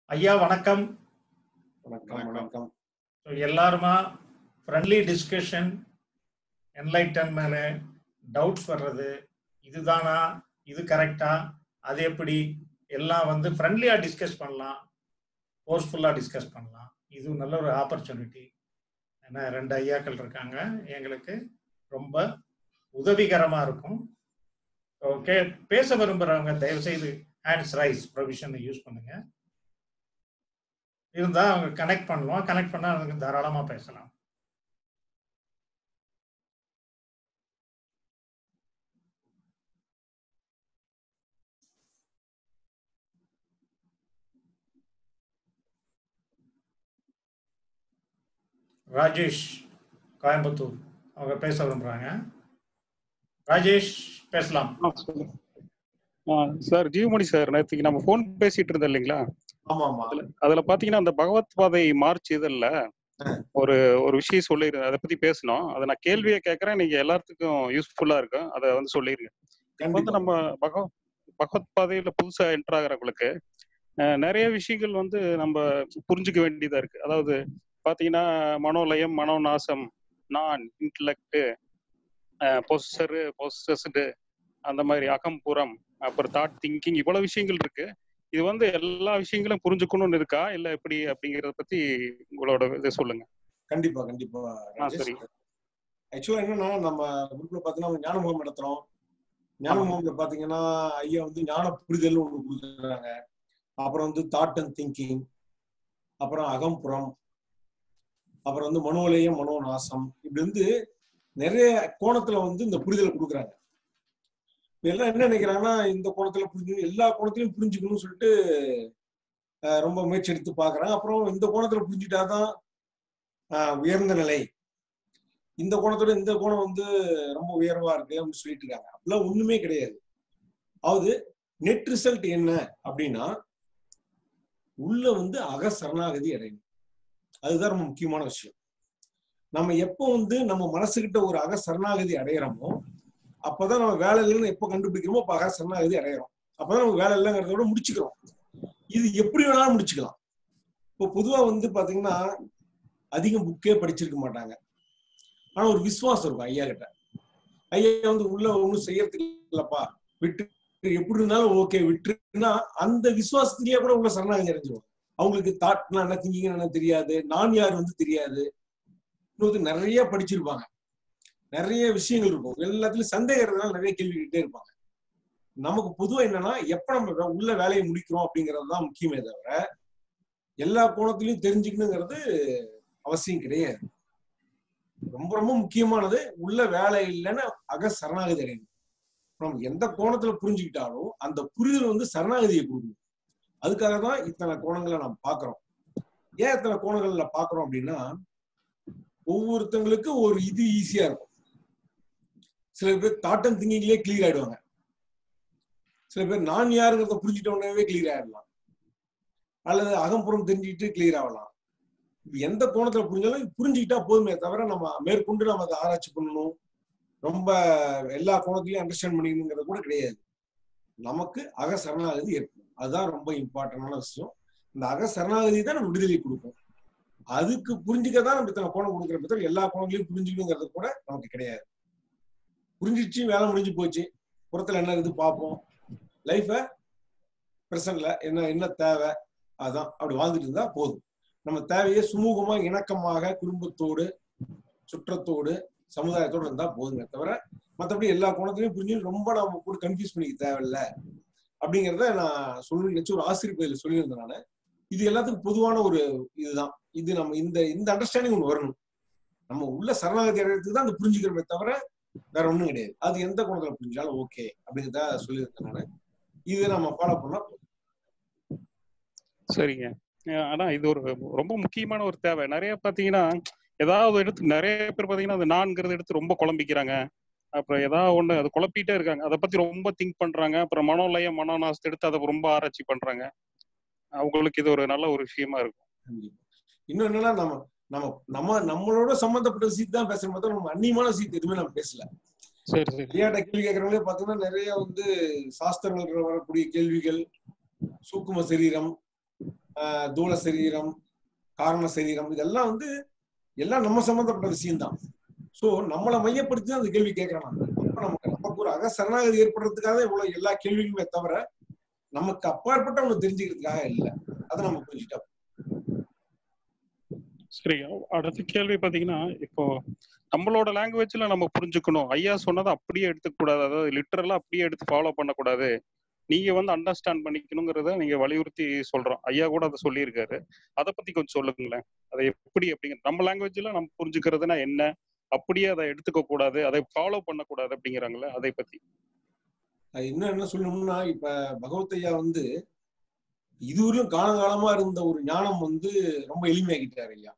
ஐயா வணக்கம் வணக்கம் வணக்கம் So, எல்லாருமா ஃப்ரெண்ட்லி டிஸ்கஷன் என்லைட்டன் மேலே டவுட்ஸ் வர்றது இதுதானா இது கரெக்டா அது எப்படி எல்லாம் வந்து ஃப்ரெண்ட்லியாக டிஸ்கஸ் பண்ணலாம் ஃபோர்ஸ்ஃபுல்லாக டிஸ்கஸ் பண்ணலாம் இது நல்ல ஒரு ஆப்பர்ச்சுனிட்டி ஏன்னா ரெண்டு ஐயாக்கள் இருக்காங்க எங்களுக்கு ரொம்ப உதவிகரமாக இருக்கும் ஓகே பேச விரும்புகிறவங்க தயவுசெய்து ஹேண்ட்ஸ் ரைஸ் ப்ரொவிஷனை யூஸ் பண்ணுங்க இருந்தால் அவங்க கனெக்ட் பண்ணுவோம் கனெக்ட் பண்ணால் அவங்க தாராளமாக பேசலாம் ராஜேஷ் கோயம்புத்தூர் அவங்க பேச விரும்புகிறாங்க ராஜேஷ் பேசலாம் ஆ, சொல்லுங்க. ஆ, சார் ஜீவமணி சார் நேற்றுக்கு நம்ம ஃபோன் பேசிட்டு இருந்தோம் இல்லைங்களா ஆமா ஆமா அதுல அதுல பாத்தீங்கன்னா அந்த பகவத் பாதை மார்ச் இதழ்ல ஒரு ஒரு விஷயம் சொல்லிருந்தேன் அதை பத்தி பேசணும் அதை நான் கேள்வியை கேட்கறேன் நீங்க எல்லாத்துக்கும் யூஸ்ஃபுல்லா இருக்கும் அதை வந்து சொல்லிருங்க இப்ப வந்து கண்டிப்பா நம்ம பகவத் பகவத் பாதையில புதுசா என்டர் ஆகிறவங்களுக்கு அஹ், நிறைய விஷயங்கள் வந்து நம்ம புரிஞ்சுக்க வேண்டியதா இருக்கு அதாவது பாத்தீங்கன்னா மனோலயம் மனோநாசம் நான் இன்டலெக்ட் பொசரு பொசஸ்டு அந்த மாதிரி அகம்புறம் அப்புறம் தாட் திங்கிங் இவ்வளவு விஷயங்கள் இருக்கு இது வந்து எல்லா விஷயங்களும் புரிஞ்சுக்கணும்னு இருக்கா இல்ல எப்படி அப்படிங்கறத பத்தி உங்களோட இதை சொல்லுங்க கண்டிப்பா கண்டிப்பா ஆ, சரி. ஆக்சுவலா என்னன்னா நம்ம குரூப்ல பாத்தீங்கன்னா நம்ம ஞான முகம் நடத்துறோம் ஞான முகம்ல பாத்தீங்கன்னா ஐயா வந்து ஞான புரிதல் ஒண்ணு கொடுக்குறாங்க அப்புறம் வந்து தாட் அண்ட் திங்கிங் அப்புறம் அகம்புறம் அப்புறம் வந்து மனோலயம் மனோநாசம் இப்படி வந்து நிறைய கோணத்துல வந்து இந்த புரிதலை கொடுக்குறாங்க இப்ப எல்லாம் என்ன நினைக்கிறாங்கன்னா இந்த கோணத்துல புரிஞ்சு எல்லா கோணத்திலையும் புரிஞ்சுக்கணும்னு சொல்லிட்டு அஹ், ரொம்ப முயற்சி எடுத்து பாக்குறாங்க அப்புறம் இந்த கோணத்துல புரிஞ்சுட்டாதான் ஆஹ் உயர்ந்த நிலை இந்த கோணத்தோட இந்த கோணம் வந்து ரொம்ப உயர்வா இருக்கு அப்படின்னு சொல்லிட்டு இருக்காங்க அப்படிலாம் ஒண்ணுமே கிடையாது அதாவது நெட் ரிசல்ட் என்ன அப்படின்னா உள்ள வந்து அக சரணாகதி அடையணும் அதுதான் ரொம்ப முக்கியமான விஷயம் நம்ம எப்போ வந்து நம்ம மனசுகிட்ட ஒரு அக சரணாகதி அடையிறோமோ அப்பதான் நம்ம வேலை இல்லைன்னு எப்போ கண்டுபிடிக்கிறோமோ அப்ப அக சரணாகதி அடையிறோம் அப்பதான் நம்ம வேலை இல்லைங்கிறத விட முடிச்சுக்கிறோம் இது எப்படி வேணாலும் முடிச்சுக்கலாம் இப்போ பொதுவா வந்து பாத்தீங்கன்னா அதிகம் புக்கே படிச்சிருக்க மாட்டாங்க ஆனா ஒரு விசுவாசம் இருக்கும் ஐயா கிட்ட ஐயா வந்து உள்ள ஒண்ணும் செய்யறதுக்கு இல்லப்பா விட்டு எப்படி இருந்தாலும் ஓகே விட்டுருன்னா அந்த விசுவாசத்திலேயே கூட உள்ள சரணாகதி அடைஞ்சிருவாங்க அவங்களுக்கு தாட்னா என்ன திங்கிங் என்ன தெரியாது நான் யார் வந்து தெரியாது இன்னொரு நிறைய படிச்சிருப்பாங்க நிறைய விஷயங்கள் இருக்கும் எல்லாத்துலயும் சந்தேகறதுனால நிறைய கேள்வி கேட்டே இருப்பாங்க நமக்கு பொதுவா என்னன்னா எப்ப நம்ம வே- உள்ள வேலையை முடிக்கிறோம் அப்படிங்கிறது தான் முக்கியமே தவிர எல்லா கோணத்திலையும் தெரிஞ்சுக்கணுங்கிறது அவசியம் கிடையாது ரொம்ப ரொம்ப முக்கியமானது உள்ள வேலை இல்லைன்னு அக சரணாகதி அடையணும் நம்ம எந்த கோணத்துல புரிஞ்சுக்கிட்டாலும் அந்த புரிதல் வந்து சரணாகதியை கொடுக்கணும் அதுக்காக தான் இத்தனை கோணங்களை நம்ம பார்க்கிறோம் ஏன் இத்தனை கோணங்கள்ல பார்க்கிறோம் அப்படின்னா ஒவ்வொருத்தங்களுக்கு ஒரு இது ஈஸியா இருக்கும் சில பேர் தாட் அண்ட் திங்கிங்லயே கிளியர் ஆயிடுவாங்க சில பேர் நான் யாருங்கிறத புரிஞ்சுட்ட உடனே கிளியர் ஆயிடலாம் அல்லது அகம்புறம் தெரிஞ்சுக்கிட்டு கிளியர் ஆகலாம் இது எந்த கோணத்துல புரிஞ்சாலும் இது புரிஞ்சுக்கிட்டா போதுமே தவிர நம்ம மேற்கொண்டு நம்ம அதை ஆராய்ச்சி பண்ணணும் ரொம்ப எல்லா கோணத்திலையும் அண்டர்ஸ்டாண்ட் பண்ணிக்கணுங்கிறது கூட கிடையாது நமக்கு அக சரணாகதி ஏற்படும் அதுதான் ரொம்ப இம்பார்ட்டன்டான விஷயம் இந்த அக சரணாகதி தான் நம்ம விடுதலை கொடுக்கும் அதுக்கு புரிஞ்சுக்க தான் நம்ம இத்தனை கோணம் கொடுக்குற பத்தி எல்லா கோணங்களையும் புரிஞ்சுக்கணுங்கிறது கூட நமக்கு கிடையாது புரிஞ்சிச்சு வேலை முடிஞ்சு போச்சு புறத்துல என்ன இருக்குது பார்ப்போம் லைஃப பிரசன்ட்ல என்ன என்ன தேவை அதான் அப்படி வாழ்ந்துட்டு இருந்தா போதும் நம்ம தேவையை சுமூகமா இணக்கமாக குடும்பத்தோடு சுற்றத்தோடு சமுதாயத்தோடு இருந்தா போதுமே தவிர மற்றபடி எல்லா கோணத்திலையும் புரிஞ்சு ரொம்ப நம்ம கூட கன்ஃபியூஸ் பண்ணிக்க தேவையில்ல அப்படிங்கிறத நான் சொல்லி நினைச்சு ஒரு ஆசிரியர் பயில சொல்லியிருந்தேன் நான் இது எல்லாத்துக்கும் பொதுவான ஒரு இதுதான் இது நம்ம இந்த இந்த அண்டர்ஸ்டாண்டிங் ஒன்று வரணும் நம்ம உள்ள சரணாகதி அடைறதுக்கு தான் அந்த புரிஞ்சுக்கிறோமே தவிர வேற ஒண்ணும் கிடையாது அது எந்த கோணத்துல புரிஞ்சாலும் ஓகே அப்படிங்கிறத சொல்லியிருக்கேன் நான் இது நம்ம ஃபாலோ பண்ணா போதும். சரிங்க அஹ் ஆனா இது ஒரு ரொம்ப முக்கியமான ஒரு தேவை நிறைய பாத்தீங்கன்னா ஏதாவது எடுத்து நிறைய பேர் பாத்தீங்கன்னா அந்த நான்கிறத எடுத்து ரொம்ப குழம்பிக்கிறாங்க அப்புறம் ஏதாவது ஒண்ணு அது குழப்பிட்டே இருக்காங்க அதை பத்தி ரொம்ப திங்க் பண்றாங்க அப்புறம் மனோலயம் மனோநாசத்தை எடுத்து அதை ரொம்ப ஆராய்ச்சி பண்றாங்க அவங்களுக்கு இது ஒரு நல்ல ஒரு விஷயமா இருக்கும் கண்டிப்பா இன்னும் என்னன்னா நம்ம நம்ம நம்ம நம்மளோட சம்பந்தப்பட்ட விஷயத்தை தான் பேசுற மாதிரி நம்ம அந்நியமான விஷயத்தை எதுவுமே நம்ம பேசல சரி சரி ஐயாட்ட கேள்வி கேட்கறவங்களே பாத்தீங்கன்னா நிறைய வந்து சாஸ்திரங்கள் வரக்கூடிய கேள்விகள் சூக்கும சரீரம் ஆஹ் தூள சரீரம் காரண சரீரம் இதெல்லாம் வந்து எல்லாம் நம்ம சம்பந்தப்பட்ட விஷயம்தான் சோ நம்மளை மையப்படுத்தி தான் அந்த கேள்வி கேட்கறான் அப்ப நமக்கு நமக்கு ஒரு அக சரணாகதி ஏற்படுறதுக்காக இவ்வளவு எல்லா கேள்விகளுமே தவிர நமக்கு அப்பாற்பட்ட ஒண்ணு தெரிஞ்சுக்கிறதுக்காக இல்லை அதை நம்ம புரிஞ்சுட்டா சரி அடுத்த கேள்வி பாத்தீங்கன்னா இப்போ நம்மளோட லாங்குவேஜ்ல நம்ம புரிஞ்சுக்கணும் ஐயா சொன்னதை அப்படியே எடுத்துக்க கூடாது அதாவது லிட்டரலா அப்படியே எடுத்து ஃபாலோ பண்ணக்கூடாது நீங்க வந்து அண்டர்ஸ்டாண்ட் பண்ணிக்கணுங்கிறத நீங்க வலியுறுத்தி சொல்றோம் ஐயா கூட அதை சொல்லியிருக்காரு அதை பத்தி கொஞ்சம் சொல்லுங்களேன் அதை எப்படி அப்படிங்கிற நம்ம லாங்குவேஜ்ல நம்ம புரிஞ்சுக்கிறதுனா என்ன அப்படியே அதை எடுத்துக்க கூடாது அதை ஃபாலோ பண்ணக்கூடாது அப்படிங்கிறாங்களே அதை பத்தி அது இன்னும் என்ன சொல்லணும்னா இப்ப பகவத் ஐயா வந்து இதுவரையும் காலங்காலமா இருந்த ஒரு ஞானம் வந்து ரொம்ப எளிமையாக்கிட்டாரு ஐயா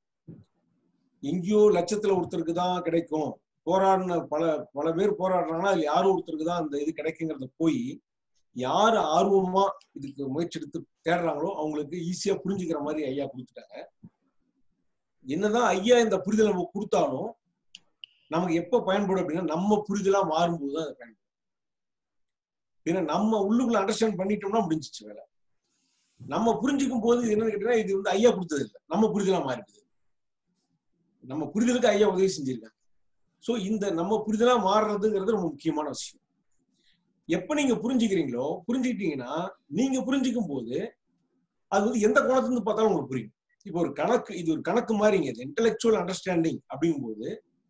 எங்கேயோ லட்சத்துல ஒருத்தருக்கு தான் கிடைக்கும் போராடின பல பல பேர் போராடுறாங்கன்னா அதுல யாரும் ஒருத்தருக்கு தான் அந்த இது கிடைக்குங்கிறத போய் யாரு ஆர்வமா இதுக்கு முயற்சி எடுத்து தேடுறாங்களோ அவங்களுக்கு ஈஸியா புரிஞ்சுக்கிற மாதிரி ஐயா கொடுத்துட்டாங்க என்னதான் ஐயா இந்த புரிதல் நம்ம கொடுத்தாலும் நமக்கு எப்ப பயன்படும் அப்படின்னா நம்ம புரிதலா மாறும்போது தான் அது பயன்படும் ஏன்னா நம்ம உள்ளுக்குள்ள அண்டர்ஸ்டாண்ட் பண்ணிட்டோம்னா முடிஞ்சிச்சு வேலை நம்ம புரிஞ்சுக்கும் போது என்னன்னு கேட்டீங்கன்னா இது வந்து ஐயா கொடுத்தது இல்லை நம்ம புரிதலா மாறிடுது நம்ம புரிதலுக்கு ஐயா உதவி செஞ்சிருக்காங்க சோ இந்த நம்ம புரிதலா மாறுறதுங்கிறது ரொம்ப முக்கியமான விஷயம் எப்ப நீங்க புரிஞ்சுக்கிறீங்களோ புரிஞ்சுக்கிட்டீங்கன்னா நீங்க புரிஞ்சுக்கும் போது அது வந்து எந்த கோணத்துல இருந்து பார்த்தாலும் உங்களுக்கு புரியும் இப்போ ஒரு கணக்கு இது ஒரு கணக்கு மாதிரிங்க இது இன்டெலெக்சுவல் அண்டர்ஸ்டாண்டிங் அப்படிங்கும்போது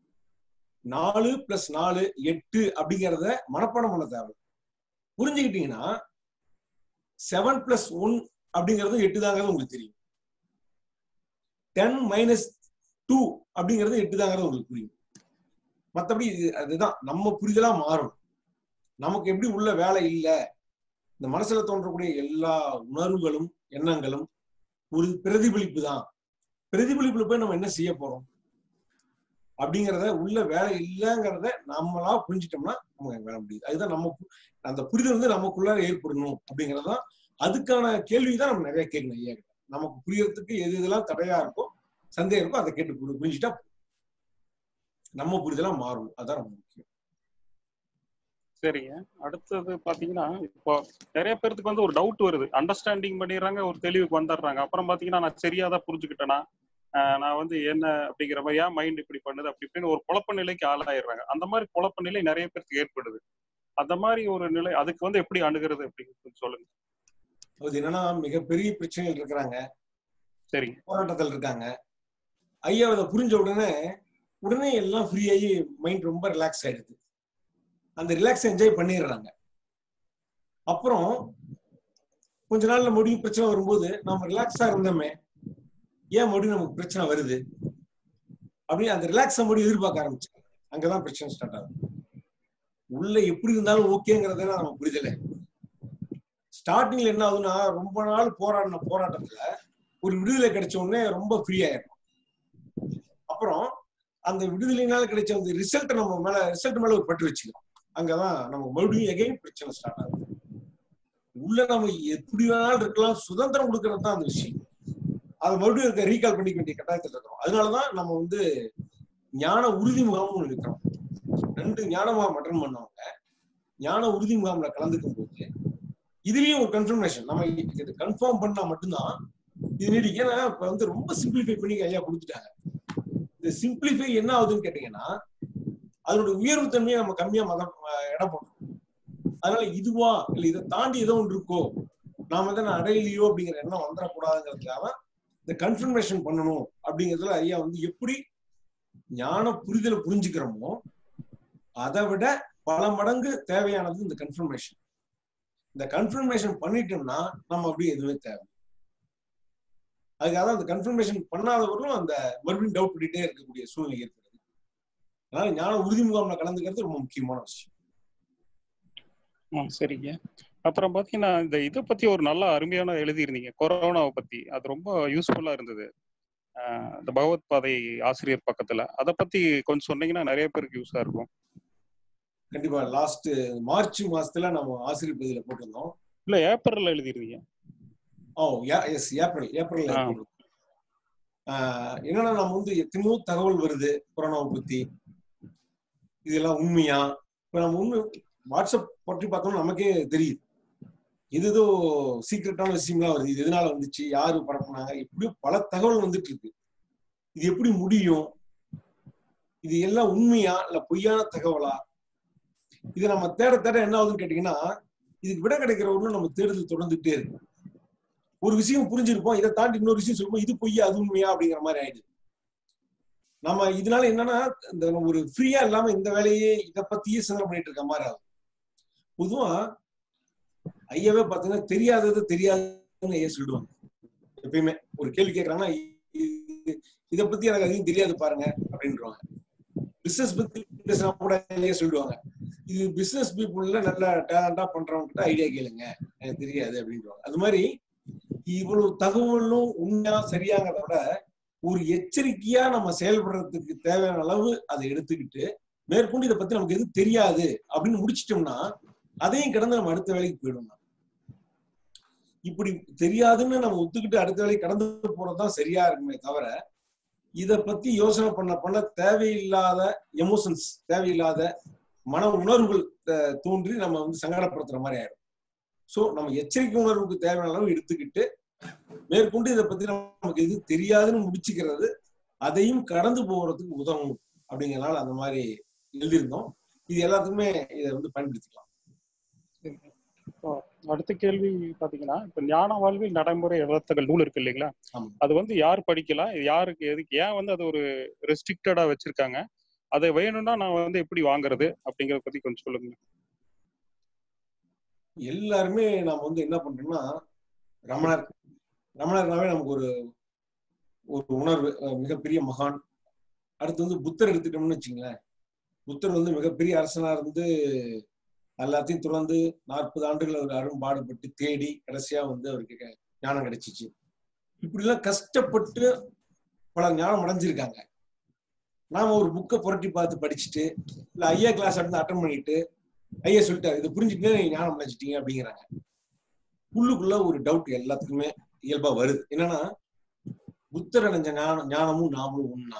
நாலு பிளஸ் நாலு எட்டு அப்படிங்கிறத மனப்பாடம் பண்ண தேவை புரிஞ்சுக்கிட்டீங்கன்னா செவன் பிளஸ் ஒன் அப்படிங்கிறது எட்டு தாங்கிறது உங்களுக்கு தெரியும் டென் மைனஸ் டூ அப்படிங்கிறது எட்டு தாங்கிறது உங்களுக்கு புரியும் மற்றபடி இது அதுதான் நம்ம புரிதலா மாறும் நமக்கு எப்படி உள்ள வேலை இல்லை இந்த மனசுல தோன்றக்கூடிய எல்லா உணர்வுகளும் எண்ணங்களும் ஒரு பிரதிபலிப்பு தான் பிரதிபலிப்புல போய் நம்ம என்ன செய்ய போறோம் அப்படிங்கிறத உள்ள வேலை இல்லைங்கிறத நம்மளா புரிஞ்சிட்டோம்னா நமக்கு வேலை முடியுது அதுதான் நம்ம பு- அந்த புரிதல் வந்து நமக்குள்ள ஏற்படணும் அப்படிங்கறதுதான் அதுக்கான கேள்விதான் நம்ம நிறைய கேட்கணும் ஐயா கிட்ட நமக்கு புரியறதுக்கு எது எதெல்லாம் தடையா இருக்கோ சந்தேகம் இருக்கோ அதை கேட்டு புரி- புரிஞ்சுட்டா போதும். நம்ம புரிதலா மாறும் அதான் ரொம்ப முக்கியம் சரிங்க அடுத்தது பாத்தீங்கன்னா இப்போ நிறைய பேர்த்துக்கு வந்து ஒரு டவுட் வருது அண்டர்ஸ்டாண்டிங் பண்ணிடுறாங்க ஒரு தெளிவுக்கு வந்துடுறாங்க அப்புறம் பாத்தீங்கன்னா நான் சரியா தான் புரிஞ்சுக்கிட்டேனா ஆஹ் நான் வந்து என்ன அப்படிங்கிற மாதிரி ஏன் மைண்ட் இப்படி பண்ணுது அப்படி இப்படின்னு ஒரு குழப்ப நிலைக்கு ஆளாயிடுறாங்க அந்த மாதிரி குழப்ப நிலை நிறைய பேருக்கு ஏற்படுது அந்த மாதிரி ஒரு நிலை அதுக்கு வந்து எப்படி அணுகிறது அப்படின்னு கொஞ்சம் சொல்லுங்க அது என்னன்னா மிகப்பெரிய பிரச்சனைகள் இருக்கிறாங்க சரிங்க போராட்டத்தில் இருக்காங்க ஐயா அதை புரிஞ்ச உடனே உடனே எல்லாம் ஃப்ரீ ஆகி மைண்ட் ரொம்ப ரிலாக்ஸ் ஆயிடுது அந்த ரிலாக்ஸ் என்ஜாய் பண்ணிடுறாங்க அப்புறம் கொஞ்ச நாள்ல மறுபடியும் பிரச்சனை வரும்போது நம்ம ரிலாக்ஸா இருந்தோமே ஏன் மறுபடியும் நமக்கு பிரச்சனை வருது அப்படின்னு அந்த ரிலாக்ஸை மறுபடியும் எதிர்பார்க்க ஆரம்பிச்சாங்க அங்கதான் பிரச்சனை ஸ்டார்ட் ஆகும் உள்ள எப்படி இருந்தாலும் ஓகேங்கிறத நம்ம புரிதல ஸ்டார்டிங்ல என்ன ஆகுதுன்னா ரொம்ப நாள் போராடின போராட்டத்துல ஒரு விடுதலை கிடைச்ச உடனே ரொம்ப ஃப்ரீ ஆயிடும் அப்புறம் அந்த விடுதலைனால கிடைச்ச அந்த ரிசல்ட் நம்ம மேல ரிசல்ட் மேல ஒரு பட்டு வச்சுக்கிறோம் அங்கதான் நமக்கு மறுபடியும் எகைன் பிரச்சனை ஸ்டார்ட் ஆகுது உள்ள நம்ம எப்படி வேணாலும் இருக்கலாம் சுதந்திரம் கொடுக்கறது தான் அந்த விஷயம் அதை மறுபடியும் இருக்க ரீகால் பண்ணிக்க வேண்டிய கட்டாயத்தில் இருக்கிறோம் அதனாலதான் நம்ம வந்து ஞான உறுதி முகாம்னு இருக்கிறோம் ரெண்டு ஞானமா மட்டன் பண்ணவங்க ஞான உறுதி முகாம்ல கலந்துக்கும் போது இதுலயும் ஒரு கன்ஃபர்மேஷன் நம்ம இது கன்ஃபார்ம் பண்ணா மட்டும்தான் இது நீடி ஏன்னா இப்ப வந்து ரொம்ப சிம்பிளிஃபை பண்ணி ஐயா கொடுத்துட்டாங்க இந்த சிம்பிளிஃபை என்ன ஆகுதுன்னு கேட்டீங்கன்னா அதனுடைய உயர்வு தன்மையை நம்ம கம்மியா மதம் இடம் போடுறோம் அதனால இதுவா இல்ல இதை தாண்டி ஏதோ ஒன்று இருக்கோ நாம எதை அடையலையோ அப்படிங்கிற எண்ணம் வந்துடக்கூடாதுங்கிறதுக்காக இந்த கன்ஃபர்மேஷன் பண்ணணும் அப்படிங்கிறதுல ஐயா வந்து எப்படி ஞான புரிதலை புரிஞ்சுக்கிறோமோ அதை விட பல மடங்கு தேவையானது இந்த கன்ஃபர்மேஷன் இந்த கன்ஃபர்மேஷன் பண்ணிட்டோம்னா நம்ம அப்படி எதுவுமே தேவை அதுக்காக அந்த கன்ஃபர்மேஷன் பண்ணாதவர்களும் அந்த மறுபடியும் டவுட் பண்ணிட்டே இருக்கக்கூடிய சூழ்நிலை ஏற்படுது அதனால ஞான உறுதி முகாம்ல கலந்துக்கிறது ரொம்ப முக்கியமான விஷயம் ஆ சரிங்க அப்புறம் பாத்தீங்கன்னா இந்த இதை பத்தி ஒரு நல்ல அருமையான எழுதியிருந்தீங்க கொரோனாவை பத்தி அது ரொம்ப யூஸ்ஃபுல்லா இருந்தது ஆஹ் இந்த பகவத் பாதை ஆசிரியர் பக்கத்துல அதை பத்தி கொஞ்சம் சொன்னீங்கன்னா நிறைய பேருக்கு யூஸா இருக்கும் கண்டிப்பா லாஸ்ட் மார்ச் மாசத்துல நம்ம ஆசிரியர் பதில போட்டிருந்தோம் இல்ல ஏப்ரல்ல எழுதிருந்தீங்க ஓ எஸ் ஏப்ரல் ஏப்ரல் ஆ. என்னன்னா நம்ம வந்து எத்தனையோ தகவல் வருது கொரோனாவை பத்தி இதெல்லாம் உண்மையா இப்ப நம்ம உண்மை வாட்ஸ்அப் பற்றி பார்த்தோம்னா நமக்கே தெரியுது இது ஏதோ சீக்கிரட்டான விஷயம்லாம் வருது இது எதனால வந்துச்சு யாரு பரப்புனாங்க இப்படியோ பல தகவல் வந்துட்டு இருக்கு இது எப்படி முடியும் இது எல்லாம் உண்மையா இல்ல பொய்யான தகவலா இது நம்ம தேட தேட என்ன ஆகுதுன்னு கேட்டீங்கன்னா இதுக்கு விட கிடைக்கிற ஒன்றும் நம்ம தேடுதல் தொடர்ந்துட்டே இருக்கு ஒரு விஷயம் புரிஞ்சிருப்போம் இதை தாண்டி இன்னொரு விஷயம் சொல்லுவோம் இது பொய்யா அது உண்மையா அப்படிங்கிற மாதிரி ஆயிடுது நம்ம இதனால என்னன்னா இந்த ஒரு ஃப்ரீயா இல்லாம இந்த வேலையே இதை பத்தியே சிந்தனை பண்ணிட்டு இருக்க மாதிரி ஆகுது பொதுவா ஐயாவே பாத்தீங்கன்னா தெரியாதது தெரியாதுன்னு ஐயா சொல்லிடுவாங்க எப்பயுமே ஒரு கேள்வி கேட்கறாங்கன்னா இது- இதை பத்தி எனக்கு அதிகம் தெரியாது பாருங்க அப்படின்றாங்க பிசினஸ் பத்தி பேசினா கூட ஐயா சொல்லிடுவாங்க இது பிசினஸ் பீப்புள்ல நல்ல டேலண்டா பண்றவங்க கிட்ட ஐடியா கேளுங்க எனக்கு தெரியாது அப்படின்றாங்க அது மாதிரி இவ்வளவு தகவலும் உண்மையா சரியாங்கிறத விட ஒரு எச்சரிக்கையா நம்ம செயல்படுறதுக்கு தேவையான அளவு அதை எடுத்துக்கிட்டு மேற்கொண்டு இதை பத்தி நமக்கு எதுவும் தெரியாது அப்படின்னு முடிச்சிட்டோம்னா அதையும் கடந்து நம்ம அடுத்த வேலைக்கு போயிடும் இப்படி தெரியாதுன்னு நம்ம ஒத்துக்கிட்டு அடுத்த வேலைக்கு கடந்து போறதுதான் சரியா இருக்குமே தவிர இத பத்தி யோசனை பண்ண பண்ண தேவையில்லாத எமோஷன்ஸ் தேவையில்லாத மன உணர்வுகள் அஹ், தோன்றி நம்ம வந்து சங்கடப்படுத்துற மாதிரி ஆயிடும் சோ நம்ம எச்சரிக்கை உணர்வுக்கு தேவையான அளவு எடுத்துக்கிட்டு மேற்கொண்டு இதை பத்தி நமக்கு எது தெரியாதுன்னு முடிச்சுக்கிறது அதையும் கடந்து போகிறதுக்கு உதவும் அப்படிங்கறதுனால அந்த மாதிரி எழுதியிருந்தோம் இது எல்லாத்துக்குமே இதை வந்து பயன்படுத்திக்கலாம் அடுத்த கேள்வி பாத்தீங்கன்னா இப்ப ஞான வாழ்வில் நடைமுறை எழுத்துக்கள் நூல் இருக்கு இல்லைங்களா ஆமா. அது வந்து யார் படிக்கலாம் இது யாருக்கு எதுக்கு ஏன் வந்து அது ஒரு ரெஸ்ட்ரிக்டடா வச்சிருக்காங்க அதை வேணும்னா நான் வந்து எப்படி வாங்குறது அப்படிங்கறத பத்தி கொஞ்சம் சொல்லுங்க எல்லாருமே நாம வந்து என்ன பண்றோம்னா ரமணர் ரமணர்னாவே நமக்கு ஒரு ஒரு உணர்வு அஹ் மிகப்பெரிய மகான் அடுத்து வந்து புத்தர் எடுத்துட்டோம்னு வச்சுங்களேன் புத்தர் வந்து மிகப்பெரிய அரசனா இருந்து எல்லாத்தையும் துறந்து நாற்பது ஆண்டுகள் அவர் அரும்பாடுபட்டு தேடி கடைசியா வந்து அவருக்கு க- ஞானம் கிடைச்சிச்சு இப்படிலாம் கஷ்டப்பட்டு பல ஞானம் அடைஞ்சிருக்காங்க நாம ஒரு புக்கை புரட்டி பார்த்து படிச்சுட்டு இல்ல ஐயா கிளாஸ் இருந்து அட்டன் பண்ணிட்டு ஐயா சொல்லிட்டாரு இதை புரிஞ்சுட்டு நீங்க ஞானம் அடைஞ்சிட்டீங்க அப்படிங்கிறாங்க உள்ளுக்குள்ள ஒரு டவுட் எல்லாத்துக்குமே இயல்பா வருது என்னன்னா புத்தர் அடைஞ்ச ஞானம் ஞானமும் நாமளும் ஒண்ணா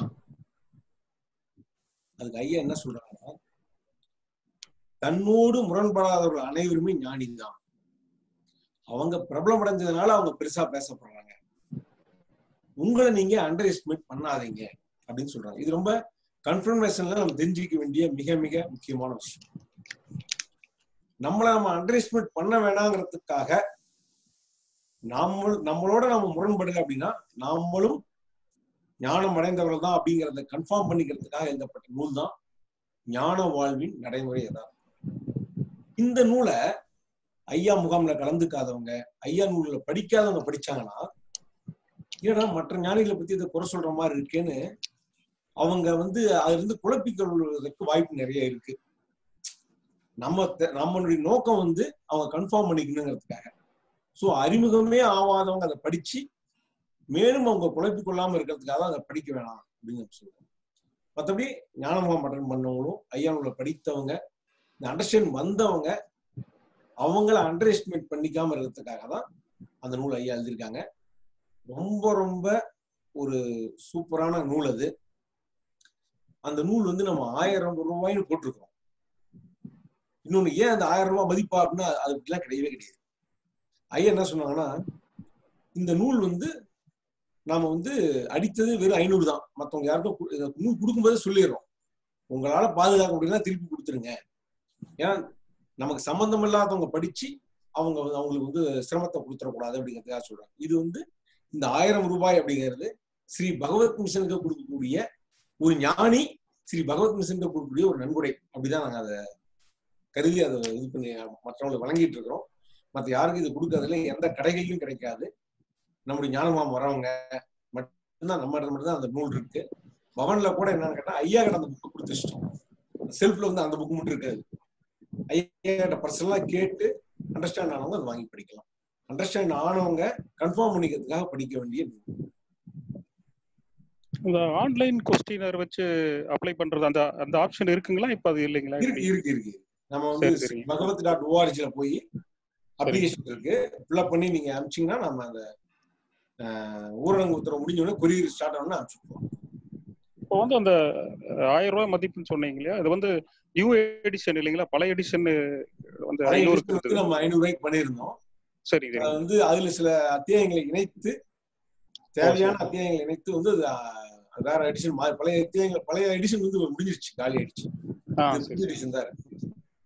அதுக்கு ஐயா என்ன சொல்றாங்கன்னா தன்னோடு முரண்படாதவர்கள் அனைவருமே ஞானிதான் அவங்க பிரபலம் அடைஞ்சதுனால அவங்க பெருசா பேசப்படுறாங்க உங்களை நீங்க அண்டர் எஸ்டிமேட் பண்ணாதீங்க அப்படின்னு சொல்றாங்க இது ரொம்ப கன்ஃபர்மேஷன்ல நம்ம தெரிஞ்சுக்க வேண்டிய மிக மிக முக்கியமான விஷயம் நம்மள நம்ம அண்டர் எஸ்டிமேட் பண்ண வேணாங்கிறதுக்காக நம்ம நம்மளோட நம்ம முரண்படல அப்படின்னா நாமளும் ஞானம் அடைந்தவர்கள் தான் அப்படிங்கறத கன்ஃபார்ம் பண்ணிக்கிறதுக்காக எழுதப்பட்ட நூல் தான் ஞான வாழ்வின் நடைமுறை யதார்த்தம் இந்த நூலை ஐயா முகாம்ல கலந்துக்காதவங்க ஐயா நூல்ல படிக்காதவங்க படிச்சாங்கன்னா ஏன்னா மற்ற ஞானிகளை பத்தி இதை குறை சொல்ற மாதிரி இருக்கேன்னு அவங்க வந்து அதுல இருந்து குழப்பிக் கொள்வதற்கு வாய்ப்பு நிறைய இருக்கு நம்ம தெ- நம்மளுடைய நோக்கம் வந்து அவங்க கன்ஃபார்ம் பண்ணிக்கணுங்கிறதுக்காக சோ அறிமுகமே ஆவாதவங்க அதை படிச்சு மேலும் அவங்க குழப்பிக் கொள்ளாம இருக்கிறதுக்காக தான் அதை படிக்க வேணாம் அப்படின்னு சொல்லுவாங்க மற்றபடி ஞானமுகம் அட்டன் பண்ணவங்களும் ஐயானூர்ல படித்தவங்க இந்த அண்டர்ஸ்டாண்ட் வந்தவங்க அவங்கள அண்டர் எஸ்டிமேட் பண்ணிக்காம இருக்கிறதுக்காக தான் அந்த நூல் ஐயா எழுதியிருக்காங்க ரொம்ப ரொம்ப ஒரு சூப்பரான நூல் அது அந்த நூல் வந்து நம்ம ஆயிரம் ரூபாய்னு போட்டிருக்கோம் இன்னொன்னு ஏன் அந்த ஆயிரம் ரூபாய் மதிப்பா அப்படின்னா அது அப்படிலாம் கிடையவே கிடையாது ஐயா என்ன சொன்னாங்கன்னா இந்த நூல் வந்து நாம வந்து அடித்தது வெறும் ஐநூறு தான் மத்தவங்க யாருக்கும் கு- இத நூல் கொடுக்கும்போதே சொல்லிடுறோம் உங்களால பாதுகாக்க முடியும்னா திருப்பி கொடுத்துருங்க ஏன்னா நமக்கு சம்பந்தம் இல்லாதவங்க படிச்சு அவங்க வந்து அவங்களுக்கு வந்து சிரமத்தை கொடுத்துடக்கூடாது அப்படிங்கிறதுக்காக சொல்றாங்க இது வந்து இந்த ஆயிரம் ரூபாய் அப்படிங்கிறது ஸ்ரீ பகவத் மிஷனுக்கு கொடுக்கக்கூடிய ஒரு ஞானி ஸ்ரீ பகவத் மிஷனுக்கு கொடுக்கக்கூடிய ஒரு நன்கொடை அப்படிதான் நாங்க அதை கருதி அதை இது பண்ணி மற்றவங்களுக்கு வழங்கிட்டு இருக்கிறோம் மற்ற யாருக்கும் இது கொடுக்கறதுல எந்த கடைகளிலும் கிடைக்காது நம்முடைய ஞானமாம் வரவங்க மட்டும்தான் நம்ம இடத்துல மட்டும்தான் அந்த நூல் இருக்கு பவன்ல கூட என்னன்னு கேட்டா ஐயா கிட்ட அந்த புக்கு கொடுத்து வச்சிட்டோம் செல்ஃப்ல வந்து அந்த புக் மட்டும் இருக்காது ஐயா கிட்ட பர்சனலா கேட்டு அண்டர்ஸ்டாண்ட் ஆனவங்க அதை வாங்கி படிக்கலாம் அண்டர்ஸ்டாண்ட் ஆனவங்க கன்ஃபார்ம் பண்ணிக்கிறதுக்காக படிக்க வேண்டிய நூல். இந்த ஆன்லைன் கொஸ்டினர் வச்சு அப்ளை பண்றது அந்த அந்த ஆப்ஷன் இருக்குங்களா இப்ப அது இல்லைங்களா இருக்கு இருக்கு இருக்கு நம்ம வந்து சரி, சரி. பகவத் டாட் ஓஆர்ஜில போய் அப்ளிகேஷன் இருக்கு ஃபில்அப் பண்ணி நீங்க அனுப்பிச்சீங்கன்னா நம்ம அந்த அஹ், ஊரடங்கு உத்தரவு முடிஞ்ச உடனே கொரியர் ஸ்டார்ட் ஆனோம்னா அனுப்பிச்சுடுவோம் இப்போ வந்து அந்த அஹ், ஆயிரம் ரூபாய் மதிப்புன்னு சொன்னீங்க இல்லையா இது வந்து நியூ எடிஷன் இல்லைங்களா பழைய எடிஷன் வந்து பழைய ஐநூறு edition வந்து நம்ம ஐநூறு ரூபாய்க்கு பண்ணியிருந்தோம் சரி சரி அது வந்து அதுல சில அத்தியாயங்களை இணைத்து தேவையான அத்தியாயங்களை இணைத்து வந்து அது அஹ், வேற எடிஷன் பழைய அத்தியாயங்கள் பழைய எடிஷன் வந்து முடிஞ்சிருச்சு காலி ஆயிடுச்சு ஆ இது சரி புது எடிஷன் தான் இருக்கு.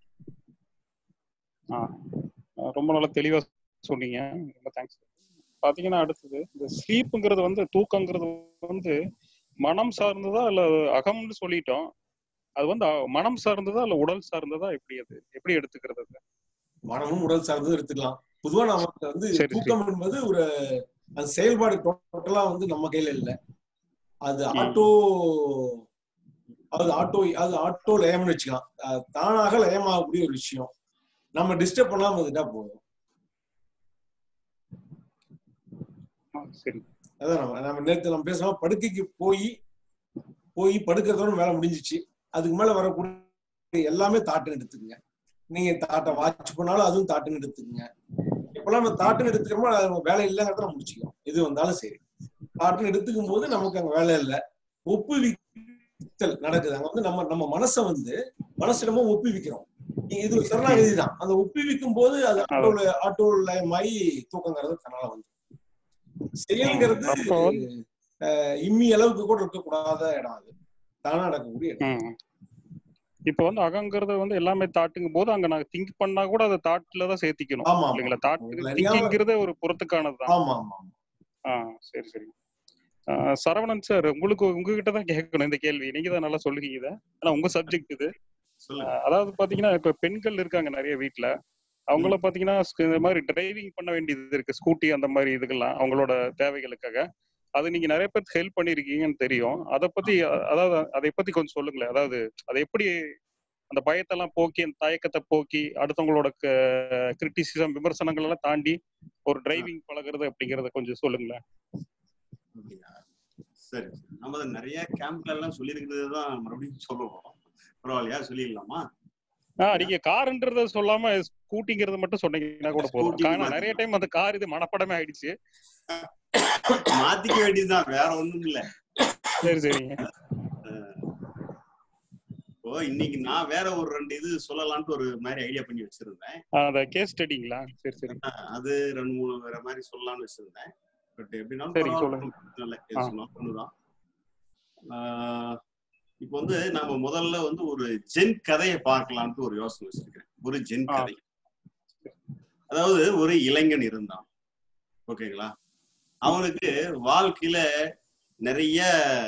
ஆ ஆ, ரொம்ப நல்லா தெளிவா சொன்னீங்க ரொம்ப தேங்க்ஸ் பாத்தீங்கன்னா அடுத்தது இந்த ஸ்லீப்புங்கிறது வந்து தூக்கங்கிறது வந்து மனம் சார்ந்ததா இல்ல அகம்னு சொல்லிட்டோம் அது வந்து அ- மனம் சார்ந்ததா இல்ல உடல் சார்ந்ததா எப்படி அது எப்படி எடுத்துக்கிறது அது? மனமும் உடல் சார்ந்தும் எடுத்துக்கலாம் பொதுவா நமக்கு வந்து சரி, சரி. தூக்கம் என்பது ஒரு அது செயல்பாடு டோட்டலா வந்து நம்ம கையில இல்ல அது ம். ஆட்டோ அது ஆட்டோ அது ஆட்டோ லயம்னு வச்சுக்கலாம் அது தானாக லயமாகக்கூடிய ஒரு விஷயம் நம்ம டிஸ்டர்ப் பண்ணாம இருந்துட்டா போதும் ஆ, சரி அதான் நம்ம நம்ம நேத்து நம்ம பேசலாம் படுக்கைக்கு போய் போய் படுக்கிறதோட வேலை முடிஞ்சிச்சு அதுக்கு மேல வரக்கூடிய எல்லாமே தாட்டுன்னு எடுத்துக்கங்க நீங்க தாட்டை வாட்ச் பண்ணாலும் அதுவும் தாட்டுன்னு எடுத்துக்கங்க இப்பெல்லாம் நம்ம தாட்டுன்னு எடுத்துக்கிறோமோ அது நம்ம வேலை இல்லைங்கிறத நம்ம முடிச்சுக்கலாம் எது வந்தாலும் சரி தாட்டுன்னு எடுத்துக்கும் போது நமக்கு அங்க வேலை இல்லை ஒப்புவித்தல் நடக்குது அங்க வந்து நம்ம நம்ம மனசை வந்து மனசிடமா ஒப்புவிக்கிறோம் இது ஒரு சரணாகதி தான் அந்த ஒப்புவிக்கும் போது அது ஆட்டோல ஆட்டோல மாயி தூக்கங்கிறது தன்னால வந்து செயல்ங்கிறது அப்போ வந்து அஹ், இம்மி அளவுக்கு கூட இருக்கக்கூடாத இடம் அது தானா நடக்கக்கூடிய இடம் ம். இப்ப வந்து அகங்கிறது வந்து எல்லாமே தாட்டுங்கும் போது அங்க நாங்க திங்க் பண்ணா கூட அதை தாட்ல தான் சேர்த்திக்கணும் ஆமா ஆமா இல்லைங்களா தாட் உங்களை அறியாம- திங்கிங்கிறதே ஒரு புறத்துக்கானது தான் ஆமா ஆமா ஆமா. ஆ சரி சரி ஆ, சரவணன் சார் உங்களுக்கு உங்ககிட்ட தான் கேட்கணும் இந்த கேள்வி நீங்க தான் நல்லா சொல்லுவீங்க இதை ஆனா உங்க சப்ஜெக்ட் இது சொல்லுங்க ஆ, அதாவது பாத்தீங்கன்னா இப்ப பெண்கள் இருக்காங்க நிறைய வீட்ல அவங்கள பாத்தீங்கன்னா ஸ்க- இந்த மாதிரி டிரைவிங் பண்ண வேண்டியது இருக்கு ஸ்கூட்டி அந்த மாதிரி இதுக்கெல்லாம் அவங்களோட தேவைகளுக்காக அது நீங்க நிறைய பேர் ஹெல்ப் பண்ணிருக்கீங்கன்னு தெரியும் அதை பத்தி அ- அதாவது அதை பத்தி கொஞ்சம் சொல்லுங்களேன் அதாவது அதை எப்படி அந்த பயத்தெல்லாம் போக்கி அந்த தயக்கத்தை போக்கி அடுத்தவங்களோட கிரிட்டிசிசம் விமர்சனங்கள் எல்லாம் தாண்டி ஒரு டிரைவிங் பழகுறது அப்படிங்கறத கொஞ்சம் சொல்லுங்களேன் அப்படியா? சரி நம்ம அதை நிறைய கேம்ப்ல எல்லாம் சொல்லியிருக்கிறது தான் மறுபடியும் சொல்லுவோம் பரவாயில்லையா சொல்லிடலாமா ஆ நீங்க காருன்றத சொல்லாம ஸ்கூட்டிங்கிறத மட்டும் சொன்னீங்கன்னா கூட போதும் Scooty ஆனா நிறைய டைம் அந்த கார் இது மனப்படமே ஆயிடுச்சு மாத்திக்க வேண்டியதுதான் வேற ஒண்ணும் இல்ல சரி சரிங்க இப்போ இன்னைக்கு நான் வேற ஒரு ரெண்டு இது சொல்லலாம்னு ஒரு மாதிரி ஐடியா பண்ணி வச்சிருந்தேன் அந்த கேஸ் ஸ்டடிங்களா சரி சரி அது ரெண்டு மூணு வேற மாதிரி சொல்லலாம்னு வச்சிருந்தேன் பட் எப்படினாலும் சரி, பரவாயில்ல, சொல்லுங்க. ஒண்ணும் பிரச்சனை இல்லை. எது ஆ. சொன்னாலும் ஒண்ணுதான் ஆஹ் இப்போ வந்து நாம முதல்ல வந்து ஒரு ஜென் கதையை பார்க்கலான்ட்டு ஒரு யோசனை வச்சிருக்கேன் ஒரு ஜென் ஆ. கதை அதாவது ஒரு இளைஞன் இருந்தான் ஓகேங்களா அவனுக்கு வாழ்க்கையில நிறைய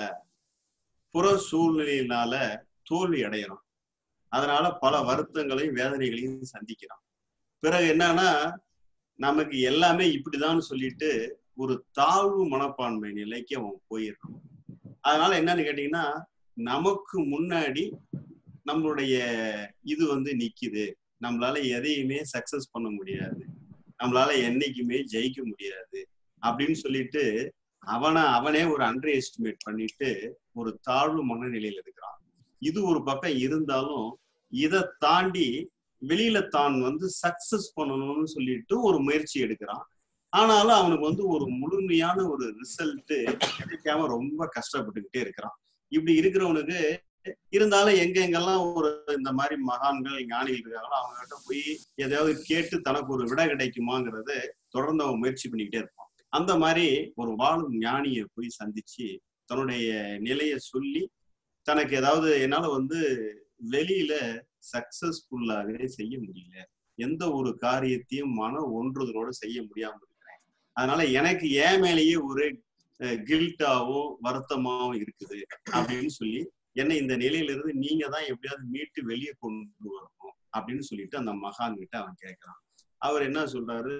புற சூழ்நிலையினால தோல்வி அடையறான் அதனால பல வருத்தங்களையும் வேதனைகளையும் சந்திக்கிறான் பிறகு என்னன்னா நமக்கு எல்லாமே இப்படிதான் சொல்லிட்டு ஒரு தாழ்வு மனப்பான்மை நிலைக்கு அவன் போயிடுறான் அதனால என்னன்னு கேட்டீங்கன்னா நமக்கு முன்னாடி நம்மளுடைய இது வந்து நிக்குது நம்மளால எதையுமே சக்சஸ் பண்ண முடியாது நம்மளால என்னைக்குமே ஜெயிக்க முடியாது அப்படின்னு சொல்லிட்டு அவனை அவனே ஒரு அண்டர் எஸ்டிமேட் பண்ணிட்டு ஒரு தாழ்வு மனநிலையில இருக்கிறான் இது ஒரு பக்கம் இருந்தாலும் இதை தாண்டி வெளியில தான் வந்து சக்சஸ் பண்ணணும்னு சொல்லிட்டு ஒரு முயற்சி எடுக்கிறான் ஆனாலும் அவனுக்கு வந்து ஒரு முழுமையான ஒரு ரிசல்ட் கிடைக்காம ரொம்ப கஷ்டப்பட்டுக்கிட்டே இருக்கிறான் இப்படி இருக்கிறவனுக்கு இருந்தாலும் எங்க எங்கெல்லாம் ஒரு இந்த மாதிரி மகான்கள் ஞானிகள் இருக்காங்களோ அவங்க கிட்ட போய் எதையாவது கேட்டு தனக்கு ஒரு விடை கிடைக்குமாங்கிறது தொடர்ந்து அவன் முயற்சி பண்ணிக்கிட்டே இருப்பான் அந்த மாதிரி ஒரு வாழும் ஞானியை போய் சந்திச்சு தன்னுடைய நிலையை சொல்லி தனக்கு ஏதாவது என்னால வந்து வெளியில சக்சஸ்ஃபுல்லாகவே செய்ய முடியல எந்த ஒரு காரியத்தையும் மன ஒன்றுதலோட செய்ய முடியாம இருக்கிறேன் அதனால எனக்கு ஏன் மேலேயே ஒரு கில்ட்டாவும் வருத்தமாவும் இருக்குது அப்படின்னு சொல்லி என்னை இந்த நிலையில இருந்து நீங்க தான் எப்படியாவது மீட்டு வெளியே கொண்டு வரணும் அப்படின்னு சொல்லிட்டு அந்த மகான் கிட்ட அவன் கேட்கிறான் அவர் என்ன சொல்றாரு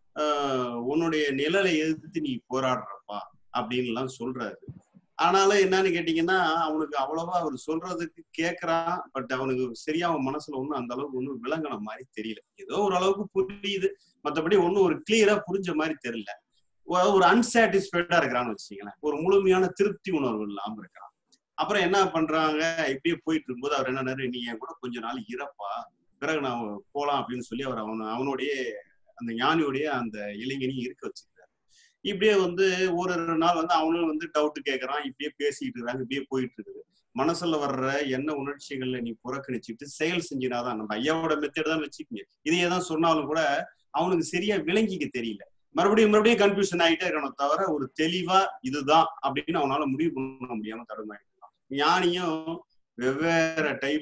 ஆஹ் உன்னுடைய நிழலை எதிர்த்து நீ போராடுறப்பா அப்படின்னு எல்லாம் சொல்றாரு ஆனாலும் என்னன்னு கேட்டீங்கன்னா அவனுக்கு அவ்வளவா அவர் சொல்றதுக்கு கேக்குறான் பட் அவனுக்கு சரியா அவன் மனசுல ஒண்ணும் அந்த அளவுக்கு ஒண்ணும் விளங்கின மாதிரி தெரியல ஏதோ ஒரு அளவுக்கு புரியுது மத்தபடி ஒண்ணும் ஒரு கிளியரா புரிஞ்ச மாதிரி தெரியல ஒ- ஒரு அன்சாட்டிஸ்ஃபைடா இருக்கிறான்னு வச்சுக்கீங்களேன் ஒரு முழுமையான திருப்தி உணர்வு இல்லாம இருக்கிறான் அப்புறம் என்ன பண்றாங்க இப்படியே போயிட்டு இருக்கும்போது அவர் என்ன நீ என் கூட கொஞ்ச நாள் இறப்பா பிறகு நான் போலாம் அப்படின்னு சொல்லி அவர் அவன் அவனுடைய அந்த ஞானியோடைய அந்த இளைஞனையும் இருக்க வச்சிருக்காரு இப்படியே வந்து ஒரு ஒரு நாள் வந்து அவனும் வந்து டவுட் கேட்கறான் இப்படியே பேசிட்டு இருக்காங்க இப்படியே போயிட்டு இருக்குது மனசுல வர்ற என்ன உணர்ச்சிகள்ல நீ புறக்கணிச்சுட்டு செயல் செஞ்சினாதான் நம்ம ஐயாவோட மெத்தட் தான் வச்சுக்கீங்க இதையே தான் சொன்னாலும் கூட அவனுக்கு சரியா விளங்கிக்க தெரியல மறுபடியும் மறுபடியும் கன்ஃபியூஷன் ஆகிட்டே இருக்கணும் தவிர ஒரு தெளிவா இதுதான் அப்படின்னு அவனால முடிவு பண்ண முடியாம தடுமாறிக்கலாம் ஞானியும் வெவ்வேறு டைப்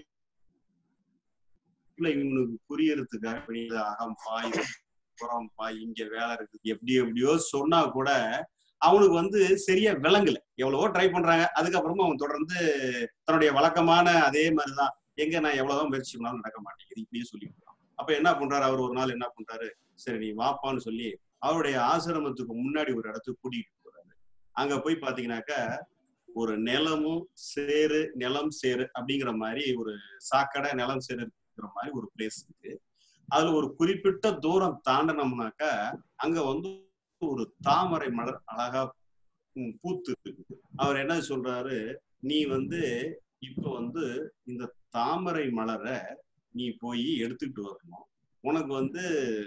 இவனுக்கு புரியறதுக்காக வெளியில அகம் பாய் புறம் பாய் இங்க வேலை இருக்கு எப்படி எப்படியோ சொன்னா கூட அவனுக்கு வந்து சரியா விளங்கல எவ்வளவோ ட்ரை பண்றாங்க அதுக்கப்புறமா அவன் தொடர்ந்து தன்னுடைய வழக்கமான அதே மாதிரிதான் எங்க நான் எவ்வளவுதான் முயற்சி பண்ணாலும் நடக்க மாட்டேங்குது இப்படியே சொல்லி அப்ப என்ன பண்றாரு அவர் ஒரு நாள் என்ன பண்றாரு சரி நீ வாப்பான்னு சொல்லி அவருடைய ஆசிரமத்துக்கு முன்னாடி ஒரு இடத்துக்கு கூட்டிட்டு போறாரு அங்க போய் பாத்தீங்கன்னாக்கா ஒரு நிலமும் சேரு நிலம் சேரு அப்படிங்கிற மாதிரி ஒரு சாக்கடை நிலம் சேரு இருக்கிற மாதிரி ஒரு பிளேஸ் இருக்கு அதுல ஒரு குறிப்பிட்ட தூரம் தாண்டினோம்னாக்கா அங்க வந்து ஒரு தாமரை மலர் அழகா ம், பூத்து இருக்குது அவர் என்ன சொல்றாரு நீ வந்து இப்ப வந்து இந்த தாமரை மலரை நீ போய் எடுத்துக்கிட்டு வரணும் உனக்கு வந்து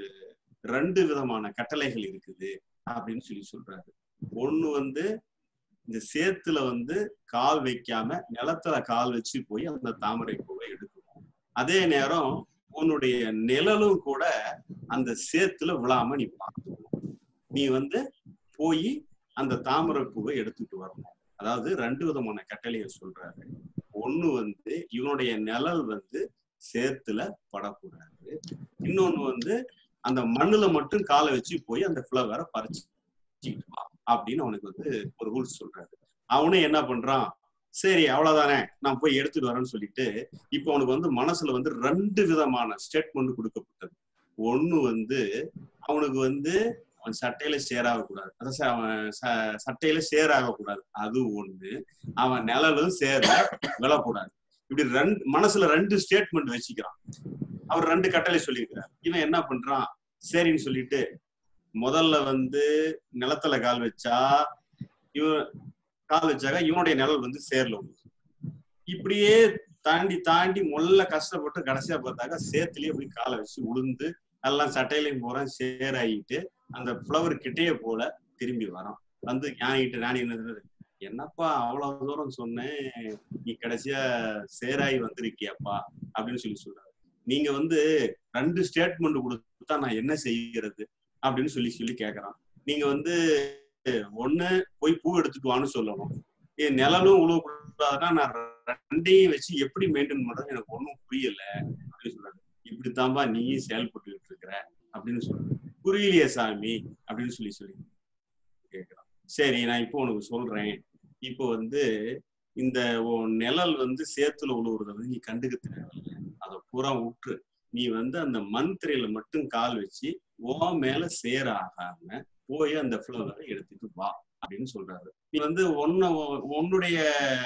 ரெண்டு விதமான கட்டளைகள் இருக்குது அப்படின்னு சொல்லி சொல்றாரு ஒண்ணு வந்து இந்த சேத்துல வந்து கால் வைக்காம நிலத்துல கால் வச்சு போய் அந்த தாமரை பூவை எடுக்கணும் அதே நேரம் உன்னுடைய நிழலும் கூட அந்த சேத்துல விழாம நீ பார்த்துக்கணும் நீ வந்து போய் அந்த தாமரை பூவை எடுத்துட்டு வரணும் அதாவது ரெண்டு விதமான கட்டளையை சொல்றாரு ஒண்ணு வந்து இவனுடைய நிழல் வந்து சேத்துல படக்கூடாது இன்னொன்னு வந்து அந்த மண்ணுல மட்டும் காலை வச்சு போய் அந்த ஃப்ளவரை பறிச்சுக்கிட்டு வா அப்படின்னு அவனுக்கு வந்து ஒரு ரூல்ஸ் சொல்றாரு அவனும் என்ன பண்றான் சரி அவ்வளவுதானே நான் போய் எடுத்துட்டு வரேன்னு சொல்லிட்டு இப்போ அவனுக்கு வந்து மனசுல வந்து ரெண்டு விதமான ஸ்டேட்மெண்ட் கொடுக்கப்பட்டது ஒண்ணு வந்து அவனுக்கு வந்து அவன் சட்டையில சேராகக்கூடாது அதான் ச- அவன் ச- சட்டையில சேராகக்கூடாது அது ஒண்ணு அவன் நிழலும் சேர விழக்கூடாது இப்படி ரெண்டு மனசுல ரெண்டு ஸ்டேட்மெண்ட் வச்சுக்கிறான் அவர் ரெண்டு கட்டளை சொல்லியிருக்கிறார் இவன் என்ன பண்றான் சரின்னு சொல்லிட்டு முதல்ல வந்து நிலத்துல கால் வச்சா இவன் கால் வச்சாக்க இவனுடைய நிழல் வந்து சேர்ல விழுது இப்படியே தாண்டி தாண்டி முதல்ல கஷ்டப்பட்டு கடைசியா பார்த்தாக்கா சேத்துலயே போய் காலை வச்சு உளுந்து எல்லாம் சட்டையிலையும் போறான் சேராகிட்டு அந்த ஃப்ளவர் கிட்டேயே போல திரும்பி வரான் வந்து ஞானிகிட்ட ஞானி என்ன சொல்றாரு, என்னப்பா அவ்வளவு தூரம் சொன்னேன் நீ கடைசியா சேராகி வந்திருக்கியாப்பா அப்படின்னு சொல்லி சொல்றாரு நீங்க வந்து ரெண்டு ஸ்டேட்மெண்ட் கொடுத்தா நான் என்ன செய்யறது அப்படின்னு சொல்லி சொல்லி கேக்குறான் நீங்க வந்து ஒண்ணு போய் பூ எடுத்துட்டு வான்னு சொல்லணும் என் நிழலும் உழுவக்கூடாதுன்னா நான் ரெண்டையும் வச்சு எப்படி மெயின்டைன் பண்றது எனக்கு ஒண்ணும் புரியல அப்படின்னு சொல்றாரு இப்படித்தான்பா நீயும் செயல்பட்டுக்கிட்டு இருக்கிற அப்படின்னு சொல்றாரு புரியலையே சாமி அப்படின்னு சொல்லி சொல்லி கேக்குறான் சரி நான் இப்போ உனக்கு சொல்றேன் இப்போ வந்து இந்த உன் நிழல் வந்து சேத்துல உழுவுறத வந்து நீ கண்டுக்க தேவையில்லை அதை பூரா விட்டுரு நீ வந்து அந்த மண் திரையில மட்டும் கால் வச்சு ஓ மேல சேர ஆகாம போய் அந்த ஃப்ளவரை எடுத்துட்டு வா அப்படின்னு சொல்றாரு நீ வந்து ஒன்ன உன்னுடைய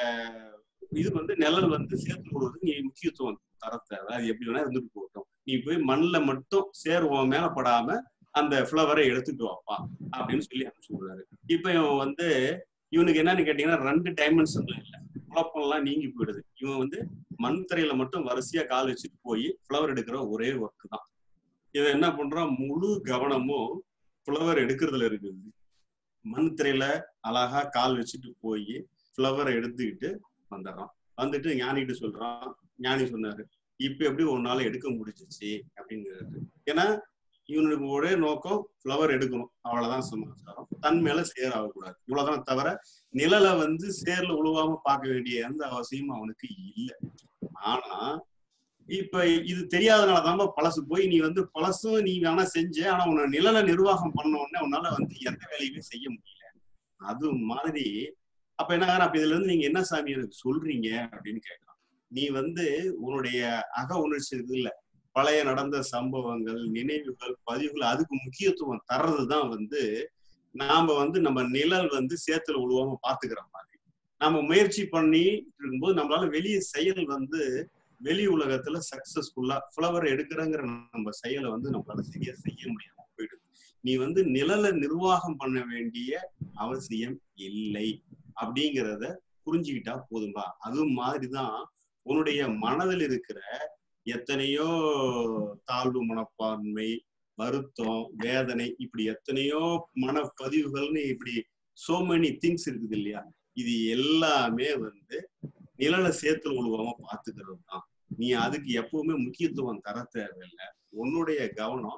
இது வந்து நிழல் வந்து சேர்த்து விடுவது நீ முக்கியத்துவம் தர தேவை அது எப்படி வேணா இருந்துட்டு போகட்டும் நீ போய் மண்ணில் மட்டும் சேர் உன் மேல படாம அந்த ஃப்ளவரை எடுத்துட்டு வாப்பா அப்படின்னு சொல்லி அனுப்பிச்சு சொல்றாரு இப்ப இவன் வந்து இவனுக்கு என்னன்னு கேட்டீங்கன்னா ரெண்டு டைமென்ஷன்ல இல்ல குழப்பம்லாம் நீங்கி போயிடுது இவன் வந்து மண் தரையில மட்டும் வரிசையா கால் வச்சுட்டு போய் ஃப்ளவர் எடுக்கிற ஒரே ஒர்க் தான் இவன் என்ன பண்றான் முழு கவனமும் ஃப்ளவர் எடுக்கிறதுல இருக்குது மண் திரையில அழகா கால் வச்சுட்டு போய் ஃப்ளவரை எடுத்துக்கிட்டு வந்துடுறான் வந்துட்டு ஞானிகிட்ட சொல்றான் ஞானி சொன்னாரு இப்ப எப்படி உன்னால எடுக்க முடிஞ்சிச்சு அப்படிங்கிறது ஏன்னா இவனுக்கு ஒரே நோக்கம் ஃப்ளவர் எடுக்கணும் அவ்வளவுதான் சமாச்சாரம் தன் மேல சேர் ஆகக்கூடாது இவ்வளவுதான் தவிர நிழலை வந்து சேர்ல உழுவாம பார்க்க வேண்டிய எந்த அவசியமும் அவனுக்கு இல்லை ஆனா இப்ப இது தெரியாதனாலதான் பழசு போய் நீ வந்து பழசும் நீ வேணா செஞ்ச ஆனா உன்னை நிழலை நிர்வாகம் பண்ண உடனே உன்னால வந்து எந்த வேலையுமே செய்ய முடியல அது மாதிரி அப்ப என்ன அப்ப இதுல இருந்து நீங்க என்ன சாமி எனக்கு சொல்றீங்க அப்படின்னு கேட்கலாம் நீ வந்து உன்னுடைய அக உணர்ச்சி இருக்கு இல்ல பழைய நடந்த சம்பவங்கள் நினைவுகள் பதிவுகள் அதுக்கு முக்கியத்துவம் தர்றதுதான் வந்து நாம வந்து நம்ம நிழல் வந்து சேத்துல விழுவாம பாத்துக்கிற மாதிரி நாம முயற்சி பண்ணி இருக்கும்போது நம்மளால வெளிய செயல் வந்து வெளி உலகத்துல சக்சஸ்ஃபுல்லா ஃப்ளவர் எடுக்கிறங்கிற நம்ம செயலை வந்து நம்மளால சரியா செய்ய முடியாம போயிடுது நீ வந்து நிழலை நிர்வாகம் பண்ண வேண்டிய அவசியம் இல்லை அப்படிங்கிறத புரிஞ்சுக்கிட்டா போதும்பா அது மாதிரிதான் உன்னுடைய மனதில் இருக்கிற எத்தனையோ தாழ்வு மனப்பான்மை வருத்தம் வேதனை இப்படி எத்தனையோ மனப்பதிவுகள்னு இப்படி சோ மெனி திங்ஸ் இருக்குது இல்லையா இது எல்லாமே வந்து நிழலை சேர்த்துல உழுவாம பாத்துக்கிறது தான் நீ அதுக்கு எப்பவுமே முக்கியத்துவம் தர தேவையில்லை உன்னுடைய கவனம்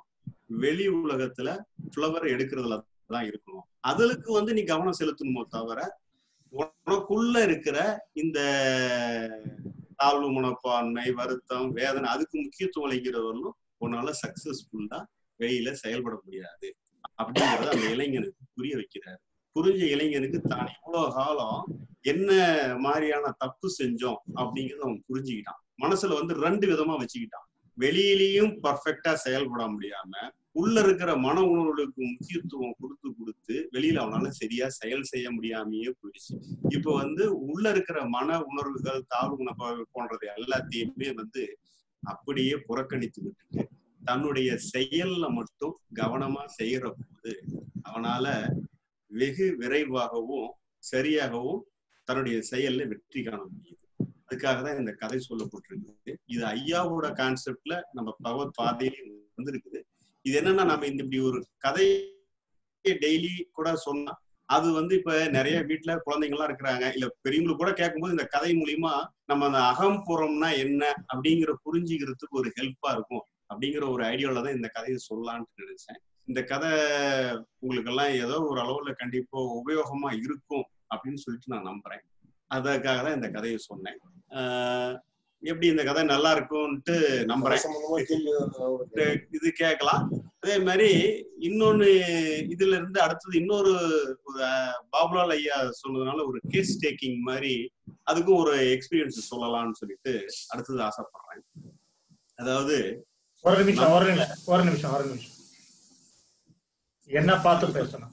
வெளி உலகத்துல ஃப்ளவர் எடுக்கிறதுல தான் இருக்கணும் அதுக்கு வந்து நீ கவனம் செலுத்தணுமோ தவிர உனக்குள்ள இருக்கிற இந்த தாழ்வு மனப்பான்மை வருத்தம் வேதனை அதுக்கு முக்கியத்துவம் அளிக்கிறவர்களும் உன்னால சக்சஸ்ஃபுல்லா வெளியில செயல்பட முடியாது அப்படிங்கறத அந்த இளைஞனுக்கு புரிய வைக்கிறாரு புரிஞ்ச இளைஞனுக்கு தான் இவ்வளவு காலம் என்ன மாதிரியான தப்பு செஞ்சோம் அப்படிங்கறத அவன் புரிஞ்சுக்கிட்டான் மனசுல வந்து ரெண்டு விதமா வச்சுக்கிட்டான் வெளியிலயும் பர்ஃபெக்டா செயல்பட முடியாம உள்ள இருக்கிற மன உணர்வுகளுக்கு முக்கியத்துவம் கொடுத்து கொடுத்து வெளியில அவனால சரியா செயல் செய்ய முடியாமையே போயிடுச்சு இப்ப வந்து உள்ள இருக்கிற மன உணர்வுகள் தாழ்வு உணர்வு போன்றது எல்லாத்தையுமே வந்து அப்படியே புறக்கணித்து விட்டுட்டு தன்னுடைய செயல்ல மட்டும் கவனமா செய்யற போது அவனால வெகு விரைவாகவும் சரியாகவும் தன்னுடைய செயல்ல வெற்றி காண முடியுது அதுக்காக தான் இந்த கதை சொல்லப்பட்டிருக்குது இது ஐயாவோட கான்செப்ட்ல நம்ம பகவத் பாதையில வந்திருக்குது இது என்னன்னா நம்ம இந்த இப்படி ஒரு கதை டெய்லி கூட சொன்னா அது வந்து இப்ப நிறைய வீட்டுல குழந்தைங்க எல்லாம் இருக்கிறாங்க இல்ல பெரியவங்களுக்கு கூட கேட்கும்போது இந்த கதை மூலியமா நம்ம அந்த அகம்புறம்னா என்ன அப்படிங்கிற புரிஞ்சுக்கிறதுக்கு ஒரு ஹெல்ப்பா இருக்கும் அப்படிங்கிற ஒரு ஐடியால தான் இந்த கதையை சொல்லலான்ட்டு நினைச்சேன் இந்த கதை உங்களுக்கு எல்லாம் ஏதோ ஒரு அளவுல கண்டிப்பா உபயோகமா இருக்கும் அப்படின்னு சொல்லிட்டு நான் நம்புறேன் அதற்காக தான் இந்த கதையை சொன்னேன் ஆஹ் எப்படி இந்த கதை நல்லா இருக்கும்ட்டு நம்புறேன் சம்பந்தமா கேள்வி இது- இது கேட்கலாம் அதே மாதிரி இன்னொன்னு இதுல இருந்து அடுத்தது இன்னொரு ஒரு, அஹ், பாபுலால் ஐயா சொன்னதுனால ஒரு கேஸ் டேக்கிங் மாதிரி அதுக்கும் ஒரு எக்ஸ்பீரியன்ஸ் சொல்லலாம்னு சொல்லிட்டு அடுத்தது ஆசைப்படுறேன் அதாவது ஒரு நிமிஷம் ஒரு நிமிஷம் ஒரு நிமிஷம் ஒரு நிமிஷம் என்ன பார்த்து பேசணும்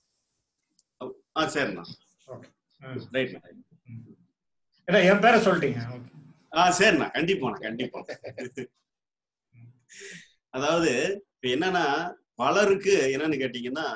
ஆ சரிண்ணா ஓகே ம். ரைட்ண்ணா ஏன்னா என் பேரை சொல்லிட்டீங்க ஓகே ஆ சரிண்ணா கண்டிப்பாண்ணா கண்டிப்பா அதாவது இப்ப என்னன்னா பலருக்கு என்னன்னு கேட்டீங்கன்னா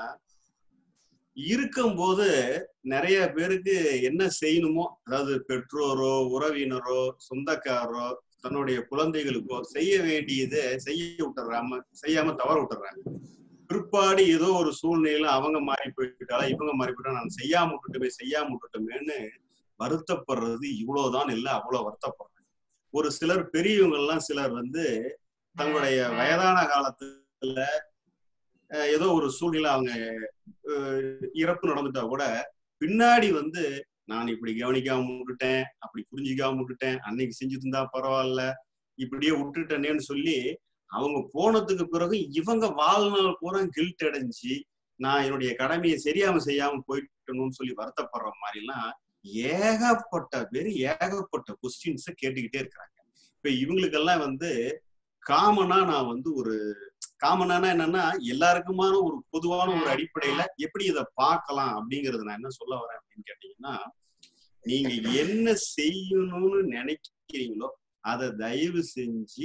இருக்கும்போது நிறைய பேருக்கு என்ன செய்யணுமோ அதாவது பெற்றோரோ உறவினரோ சொந்தக்காரரோ தன்னுடைய குழந்தைகளுக்கோ செய்ய வேண்டியதை செய்ய விட்டுறாம செய்யாம தவற விட்டுறாங்க பிற்பாடு ஏதோ ஒரு சூழ்நிலையில அவங்க மாறி போயிட்டாலா இவங்க மாறி போயிட்டா நான் செய்யாம விட்டுட்டோமே செய்யாம விட்டுட்டோமேன்னு வருத்தப்படுறது இவ்வளவுதான் இல்ல அவ்வளவு வருத்தப்படுறாங்க ஒரு சிலர் பெரியவங்க எல்லாம் சிலர் வந்து தங்களுடைய வயதான காலத்துல அஹ், ஏதோ ஒரு சூழ்நிலை அவங்க அஹ், இறப்பு நடந்துட்டா கூட பின்னாடி வந்து நான் இப்படி கவனிக்காம விட்டுட்டேன் அப்படி புரிஞ்சுக்காம விட்டுட்டேன் அன்னைக்கு செஞ்சு இருந்தா பரவாயில்ல இப்படியே விட்டுட்டேனேன்னு சொல்லி அவங்க போனதுக்கு பிறகு இவங்க வாழ்நாள் பூரா கில்ட் அடைஞ்சு நான் என்னுடைய கடமையை சரியாம செய்யாம போயிட்டணும்னு சொல்லி வருத்தப்படுற மாதிரிலாம் ஏகப்பட்ட பேர் ஏகப்பட்ட கொஸ்டின்ஸை கேட்டுக்கிட்டே இருக்கிறாங்க இப்ப இவங்களுக்கெல்லாம் வந்து காமனா நான் வந்து ஒரு காமனானா என்னன்னா எல்லாருக்குமான ஒரு பொதுவான ஒரு அடிப்படையில எப்படி இதை பார்க்கலாம் அப்படிங்கறது நான் என்ன சொல்ல வரேன் அப்படின்னு கேட்டீங்கன்னா நீங்க என்ன செய்யணும்னு நினைக்கிறீங்களோ அதை தயவு செஞ்சு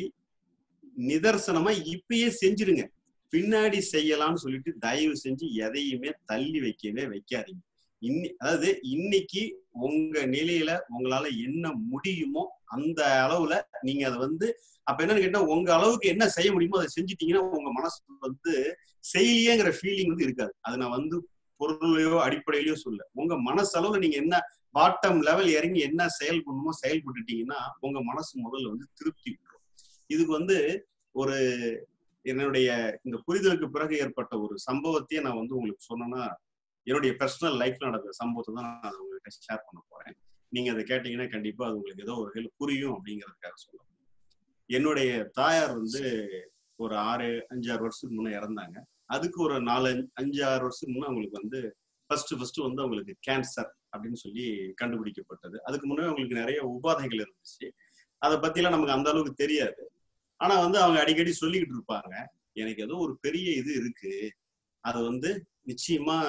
நிதர்சனமா இப்பயே செஞ்சிருங்க பின்னாடி செய்யலாம்னு சொல்லிட்டு தயவு செஞ்சு எதையுமே தள்ளி வைக்கவே வைக்காதீங்க இன்னி அதாவது இன்னைக்கு உங்க நிலையில உங்களால என்ன முடியுமோ அந்த அளவுல நீங்க அதை வந்து அப்ப என்னன்னு கேட்டா உங்க அளவுக்கு என்ன செய்ய முடியுமோ அதை செஞ்சுட்டீங்கன்னா உங்க மனசு வந்து செய்யலையேங்கிற ஃபீலிங் வந்து இருக்காது அது நான் வந்து பொருளையோ அடிப்படையிலயோ சொல்ல உங்க மனசளவுல நீங்க என்ன பாட்டம் லெவல் இறங்கி என்ன செயல் பண்ணணுமோ செயல்பட்டுட்டீங்கன்னா உங்க மனசு முதல்ல வந்து திருப்தி விட்டுரும் இதுக்கு வந்து ஒரு என்னுடைய இந்த புரிதலுக்கு பிறகு ஏற்பட்ட ஒரு சம்பவத்தையே நான் வந்து உங்களுக்கு சொன்னேன்னா என்னுடைய பர்சனல் லைஃப்ல நடக்கிற சம்பவத்தை தான் நான் அதை உங்ககிட்ட ஷேர் பண்ண போறேன் நீங்க அதை கேட்டீங்கன்னா கண்டிப்பா அது உங்களுக்கு ஏதோ ஒரு ஹெல்ப் புரியும் அப்படிங்கிறதுக்காக சொல்ல என்னுடைய தாயார் வந்து ஒரு ஆறு அஞ்சாறு வருஷத்துக்கு முன்னே இறந்தாங்க அதுக்கு ஒரு நாலு அஞ்சு- அஞ்சாறு வருஷத்துக்கு முன்னே அவங்களுக்கு வந்து ஃபர்ஸ்ட் ஃபர்ஸ்ட் வந்து அவங்களுக்கு கேன்சர் அப்படின்னு சொல்லி கண்டுபிடிக்கப்பட்டது அதுக்கு முன்னே அவங்களுக்கு நிறைய உபாதைகள் இருந்துச்சு அதை பத்திலாம் நமக்கு அந்த அளவுக்கு தெரியாது ஆனா வந்து அவங்க அடிக்கடி சொல்லிக்கிட்டு இருப்பாங்க எனக்கு ஏதோ ஒரு பெரிய இது இருக்கு அது வந்து நிச்சயமா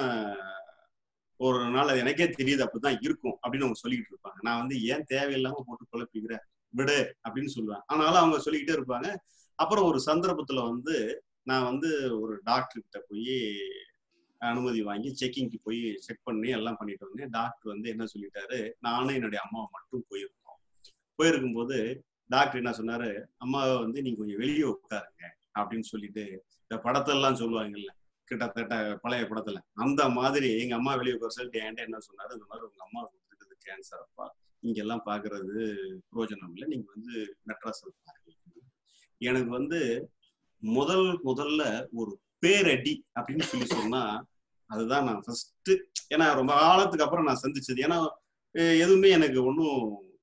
ஒரு நாள் அது எனக்கே தெரியுது அப்படிதான் இருக்கும் அப்படின்னு அவங்க சொல்லிக்கிட்டு இருப்பாங்க நான் வந்து ஏன் தேவையில்லாம போட்டு குழப்பிக்கிற விடு அப்படின்னு சொல்லுவேன் ஆனாலும் அவங்க சொல்லிக்கிட்டே இருப்பாங்க அப்புறம் ஒரு சந்தர்ப்பத்துல வந்து நான் வந்து ஒரு டாக்டர் கிட்ட போய் அனுமதி வாங்கி செக்கிங்க்கு போய் செக் பண்ணி எல்லாம் பண்ணிட்டு வந்தேன் டாக்டர் வந்து என்ன சொல்லிட்டாரு நானும் என்னுடைய அம்மாவை மட்டும் போயிருக்கோம் போயிருக்கும்போது டாக்டர் என்ன சொன்னாரு அம்மாவை வந்து நீங்க கொஞ்சம் வெளியே உட்காருங்க அப்படின்னு சொல்லிட்டு இந்த படத்தெல்லாம் சொல்லுவாங்கல்ல கிட்டத்தட்ட பழைய படத்துல அந்த மாதிரி எங்க அம்மா வெளியே உட்கார சொல்லிட்டு என்கிட்ட என்ன சொன்னாரு இந்த மாதிரி உங்க அம்மா இருக்குது கேன்சர் அப்பா இங்க எல்லாம் பாக்குறது பிரயோஜனம் இல்லை நீங்க வந்து மெட்ராஸ்ல பாருங்க எனக்கு வந்து முதல் முதல்ல ஒரு பேரடி அப்படின்னு சொல்லி சொன்னா அதுதான் நான் ஃபர்ஸ்ட் ஏன்னா ரொம்ப காலத்துக்கு அப்புறம் நான் சந்திச்சது ஏன்னா அஹ் எதுவுமே எனக்கு ஒன்றும்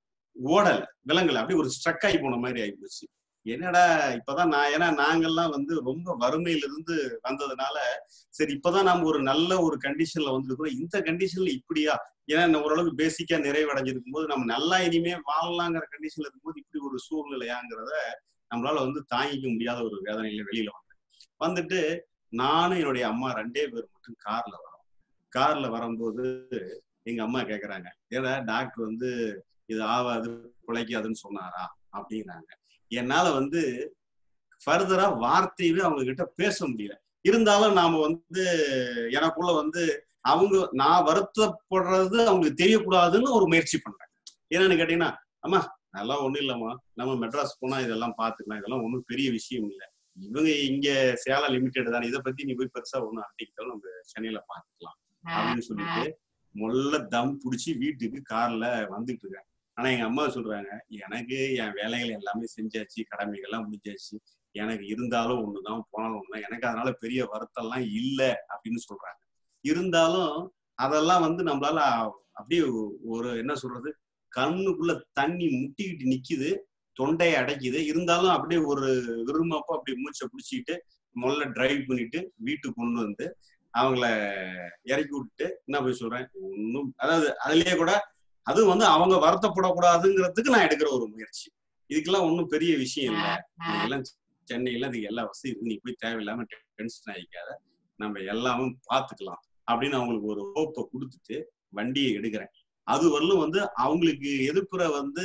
ஓடல விலங்கல அப்படியே ஒரு ஸ்ட்ரக் ஆகி போன மாதிரி ஆயிப்போச்சு என்னடா இப்பதான் நான் ஏன்னா நாங்கெல்லாம் வந்து ரொம்ப வறுமையில இருந்து வந்ததுனால சரி இப்பதான் நம்ம ஒரு நல்ல ஒரு கண்டிஷன்ல வந்திருக்கிறோம் இந்த கண்டிஷன்ல இப்படியா ஏன்னா நம்ம ஓரளவுக்கு பேசிக்கா நிறைவடைஞ்சிருக்கும் போது நம்ம நல்லா இனிமே வாழலாங்கிற கண்டிஷன்ல இருக்கும்போது இப்படி ஒரு சூழ்நிலையாங்கிறத நம்மளால வந்து தாங்கிக்க முடியாத ஒரு வேதனையில வெளியில வந்தேன் வந்துட்டு நானும் என்னுடைய அம்மா ரெண்டே பேர் மட்டும் கார்ல வரோம் கார்ல வரும்போது எங்க அம்மா கேக்குறாங்க ஏன்னா டாக்டர் வந்து இது ஆவாது பிழைக்காதுன்னு சொன்னாரா அப்படிங்கிறாங்க என்னால வந்து ஃபர்தரா வார்த்தையவே அவங்க கிட்ட பேச முடியல இருந்தாலும் நாம வந்து எனக்குள்ள வந்து அவங்க நான் வருத்தப்படுறது அவங்களுக்கு தெரியக்கூடாதுன்னு ஒரு முயற்சி பண்றேன் என்னன்னு கேட்டீங்கன்னா அம்மா அதெல்லாம் ஒண்ணும் இல்லம்மா நம்ம மெட்ராஸ் போனா இதெல்லாம் பாத்துக்கலாம் இதெல்லாம் ஒண்ணும் பெரிய விஷயம் இல்லை இவங்க இங்க சேலம் லிமிடெட் தானே இதை பத்தி நீ போய் பெருசா ஒண்ணும் அட்டிக்கிட்டாலும் நம்ம சென்னையில பாத்துக்கலாம் அப்படின்னு சொல்லிட்டு முதல்ல தம் புடிச்சு வீட்டுக்கு கார்ல வந்துட்டு இருக்கேன் ஆனா எங்க அம்மா சொல்றாங்க எனக்கு என் வேலைகள் எல்லாமே செஞ்சாச்சு கடமைகள்லாம் முடிஞ்சாச்சு எனக்கு இருந்தாலும் ஒண்ணுதான் போனாலும் ஒண்ணுதான் எனக்கு அதனால பெரிய வருத்தம்லாம் இல்லை அப்படின்னு சொல்றாங்க இருந்தாலும் அதெல்லாம் வந்து நம்மளால அப்படியே ஒரு என்ன சொல்றது கண்ணுக்குள்ள தண்ணி முட்டிக்கிட்டு நிக்குது தொண்டையை அடைக்குது இருந்தாலும் அப்படியே ஒரு விரும்பப்போ அப்படியே மூச்சை பிடிச்சிக்கிட்டு முதல்ல டிரைவ் பண்ணிட்டு வீட்டுக்கு கொண்டு வந்து அவங்கள இறக்கி விட்டுட்டு என்ன போய் சொல்றேன் ஒன்றும் அதாவது அதுலயே கூட அது வந்து அவங்க வருத்தப்படக்கூடாதுங்கிறதுக்கு நான் எடுக்கிற ஒரு முயற்சி இதுக்கெல்லாம் ஒன்றும் பெரிய விஷயம் இல்லை இதெல்லாம் சென்னையில அதுக்கு எல்லா வசதி இருக்கு நீ போய் தேவையில்லாம டென்ஷன் ஆகிக்காத நம்ம எல்லாமே பார்த்துக்கலாம் அப்படின்னு அவங்களுக்கு ஒரு ஹோப்பை கொடுத்துட்டு வண்டியை எடுக்கிறேன் அது வரலும் வந்து அவங்களுக்கு எதிர்ப்புற வந்து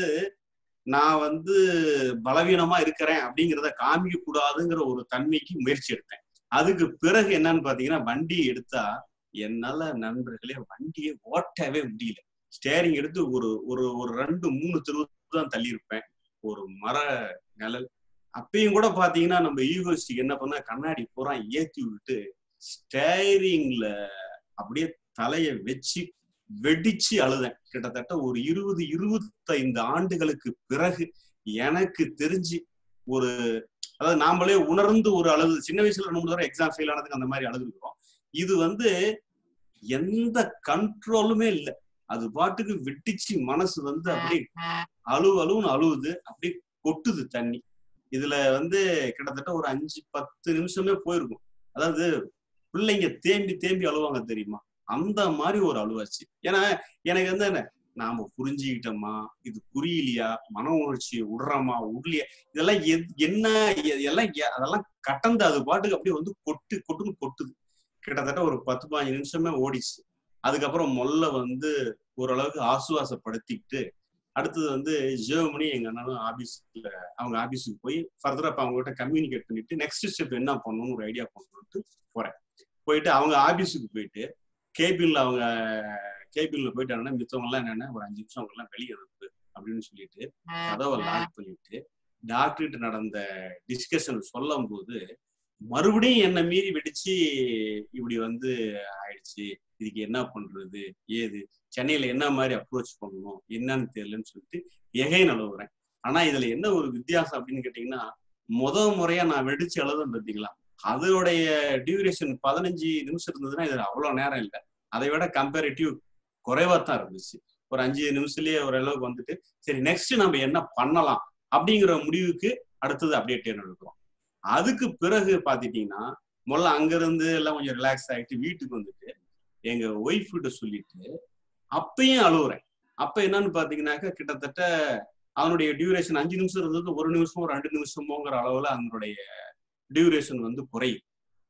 நான் வந்து பலவீனமா இருக்கிறேன் அப்படிங்கிறத காமிக்க கூடாதுங்கிற ஒரு தன்மைக்கு முயற்சி எடுத்தேன் அதுக்கு பிறகு என்னன்னு பாத்தீங்கன்னா வண்டியை எடுத்தா என்னால நண்பர்களே வண்டியை ஓட்டவே முடியல ஸ்டேரிங் எடுத்து ஒரு ஒரு ஒரு ரெண்டு மூணு தெருவு தான் தள்ளி இருப்பேன் ஒரு மர நிழல் அப்பயும் கூட பாத்தீங்கன்னா நம்ம யூனிவர்சிட்டிக்கு என்ன பண்ண கண்ணாடி பூரா ஏத்தி விட்டு ஸ்டேரிங்ல அப்படியே தலைய வச்சு வெடிச்சு அழுதேன் கிட்டத்தட்ட ஒரு இருபது இருபத்தைந்து ஆண்டுகளுக்கு பிறகு எனக்கு தெரிஞ்சு ஒரு அதாவது நாமளே உணர்ந்து ஒரு அழுது சின்ன வயசுல ரெண்டு மூணு தடவை எக்ஸாம் ஃபெயில் ஆனதுக்கு அந்த மாதிரி அழுதுருக்கோம் இது வந்து எந்த கண்ட்ரோலுமே இல்லை அது பாட்டுக்கு வெட்டிச்சு மனசு வந்து அப்படியே அழுவு அழுவுன்னு அழுவுது அப்படியே கொட்டுது தண்ணி இதுல வந்து கிட்டத்தட்ட ஒரு அஞ்சு பத்து நிமிஷமே போயிருக்கும் அதாவது பிள்ளைங்க தேம்பி தேம்பி அழுவாங்க தெரியுமா அந்த மாதிரி ஒரு அழுவாச்சு ஏன்னா எனக்கு வந்து என்ன நாம புரிஞ்சுக்கிட்டோமா இது புரியலையா மன உணர்ச்சியை விடுறோமா விடலையா இதெல்லாம் என்ன எல்லாம் அதெல்லாம் கடந்து அது பாட்டுக்கு அப்படியே வந்து கொட்டு கொட்டுன்னு கொட்டுது கிட்டத்தட்ட ஒரு பத்து பதினஞ்சு நிமிஷமே ஓடிச்சு அதுக்கப்புறம் மொல்ல வந்து ஓரளவுக்கு ஆசுவாசப்படுத்திக்கிட்டு அடுத்தது வந்து ஜெர்மனி எங்க அண்ணனும் ஆபீஸ்ல அவங்க ஆபீஸுக்கு போய் ஃபர்தரா அப்ப அவங்க கிட்ட கம்யூனிகேட் பண்ணிட்டு நெக்ஸ்ட் ஸ்டெப் என்ன பண்ணணும்னு ஒரு ஐடியா பண்ணணும்ட்டு போறேன் போயிட்டு அவங்க ஆபீஸுக்கு போயிட்டு கேபின்ல அவங்க கேபின்ல போயிட்டாங்கன்னா மித்தவங்க எல்லாம் என்னன்னா ஒரு அஞ்சு நிமிஷம் அவங்க எல்லாம் வெளியே அனுப்பு அப்படின்னு சொல்லிட்டு கதவை லாக் பண்ணிட்டு டாக்டர்கிட்ட நடந்த டிஸ்கஷன் சொல்லும் போது மறுபடியும் என்ன மீறி வெடிச்சு இப்படி வந்து ஆயிடுச்சு இதுக்கு என்ன பண்றது ஏது சென்னையில என்ன மாதிரி அப்ரோச் பண்ணணும் என்னன்னு தெரியலன்னு சொல்லிட்டு எகைன் அழுகுறேன் ஆனா இதுல என்ன ஒரு வித்தியாசம் அப்படின்னு கேட்டீங்கன்னா முத முறையா நான் வெடிச்சு அழுதேன் பார்த்தீங்களா அதோடைய டியூரேஷன் பதினஞ்சு நிமிஷம் இருந்ததுன்னா இதுல அவ்வளவு நேரம் இல்லை அதை விட கம்பேரிட்டிவ் குறைவா தான் இருந்துச்சு ஒரு அஞ்சு நிமிஷத்துலயே ஓரளவுக்கு வந்துட்டு சரி நெக்ஸ்ட் நம்ம என்ன பண்ணலாம் அப்படிங்கிற முடிவுக்கு அடுத்தது அப்படியே டேர்ன் எடுக்கிறோம் அதுக்கு பிறகு பாத்துட்டீங்கன்னா முதல்ல அங்கிருந்து எல்லாம் கொஞ்சம் ரிலாக்ஸ் ஆகிட்டு வீட்டுக்கு வந்துட்டு எங்க ஒய்ஃப் கிட்ட சொல்லிட்டு அப்பயும் அழுகுறேன் அப்ப என்னன்னு பாத்தீங்கன்னாக்கா கிட்டத்தட்ட அவனுடைய டியூரேஷன் அஞ்சு நிமிஷம் இருந்தது ஒரு நிமிஷமோ ரெண்டு நிமிஷமோங்கிற அளவுல அதனுடைய டியூரேஷன் வந்து குறையும்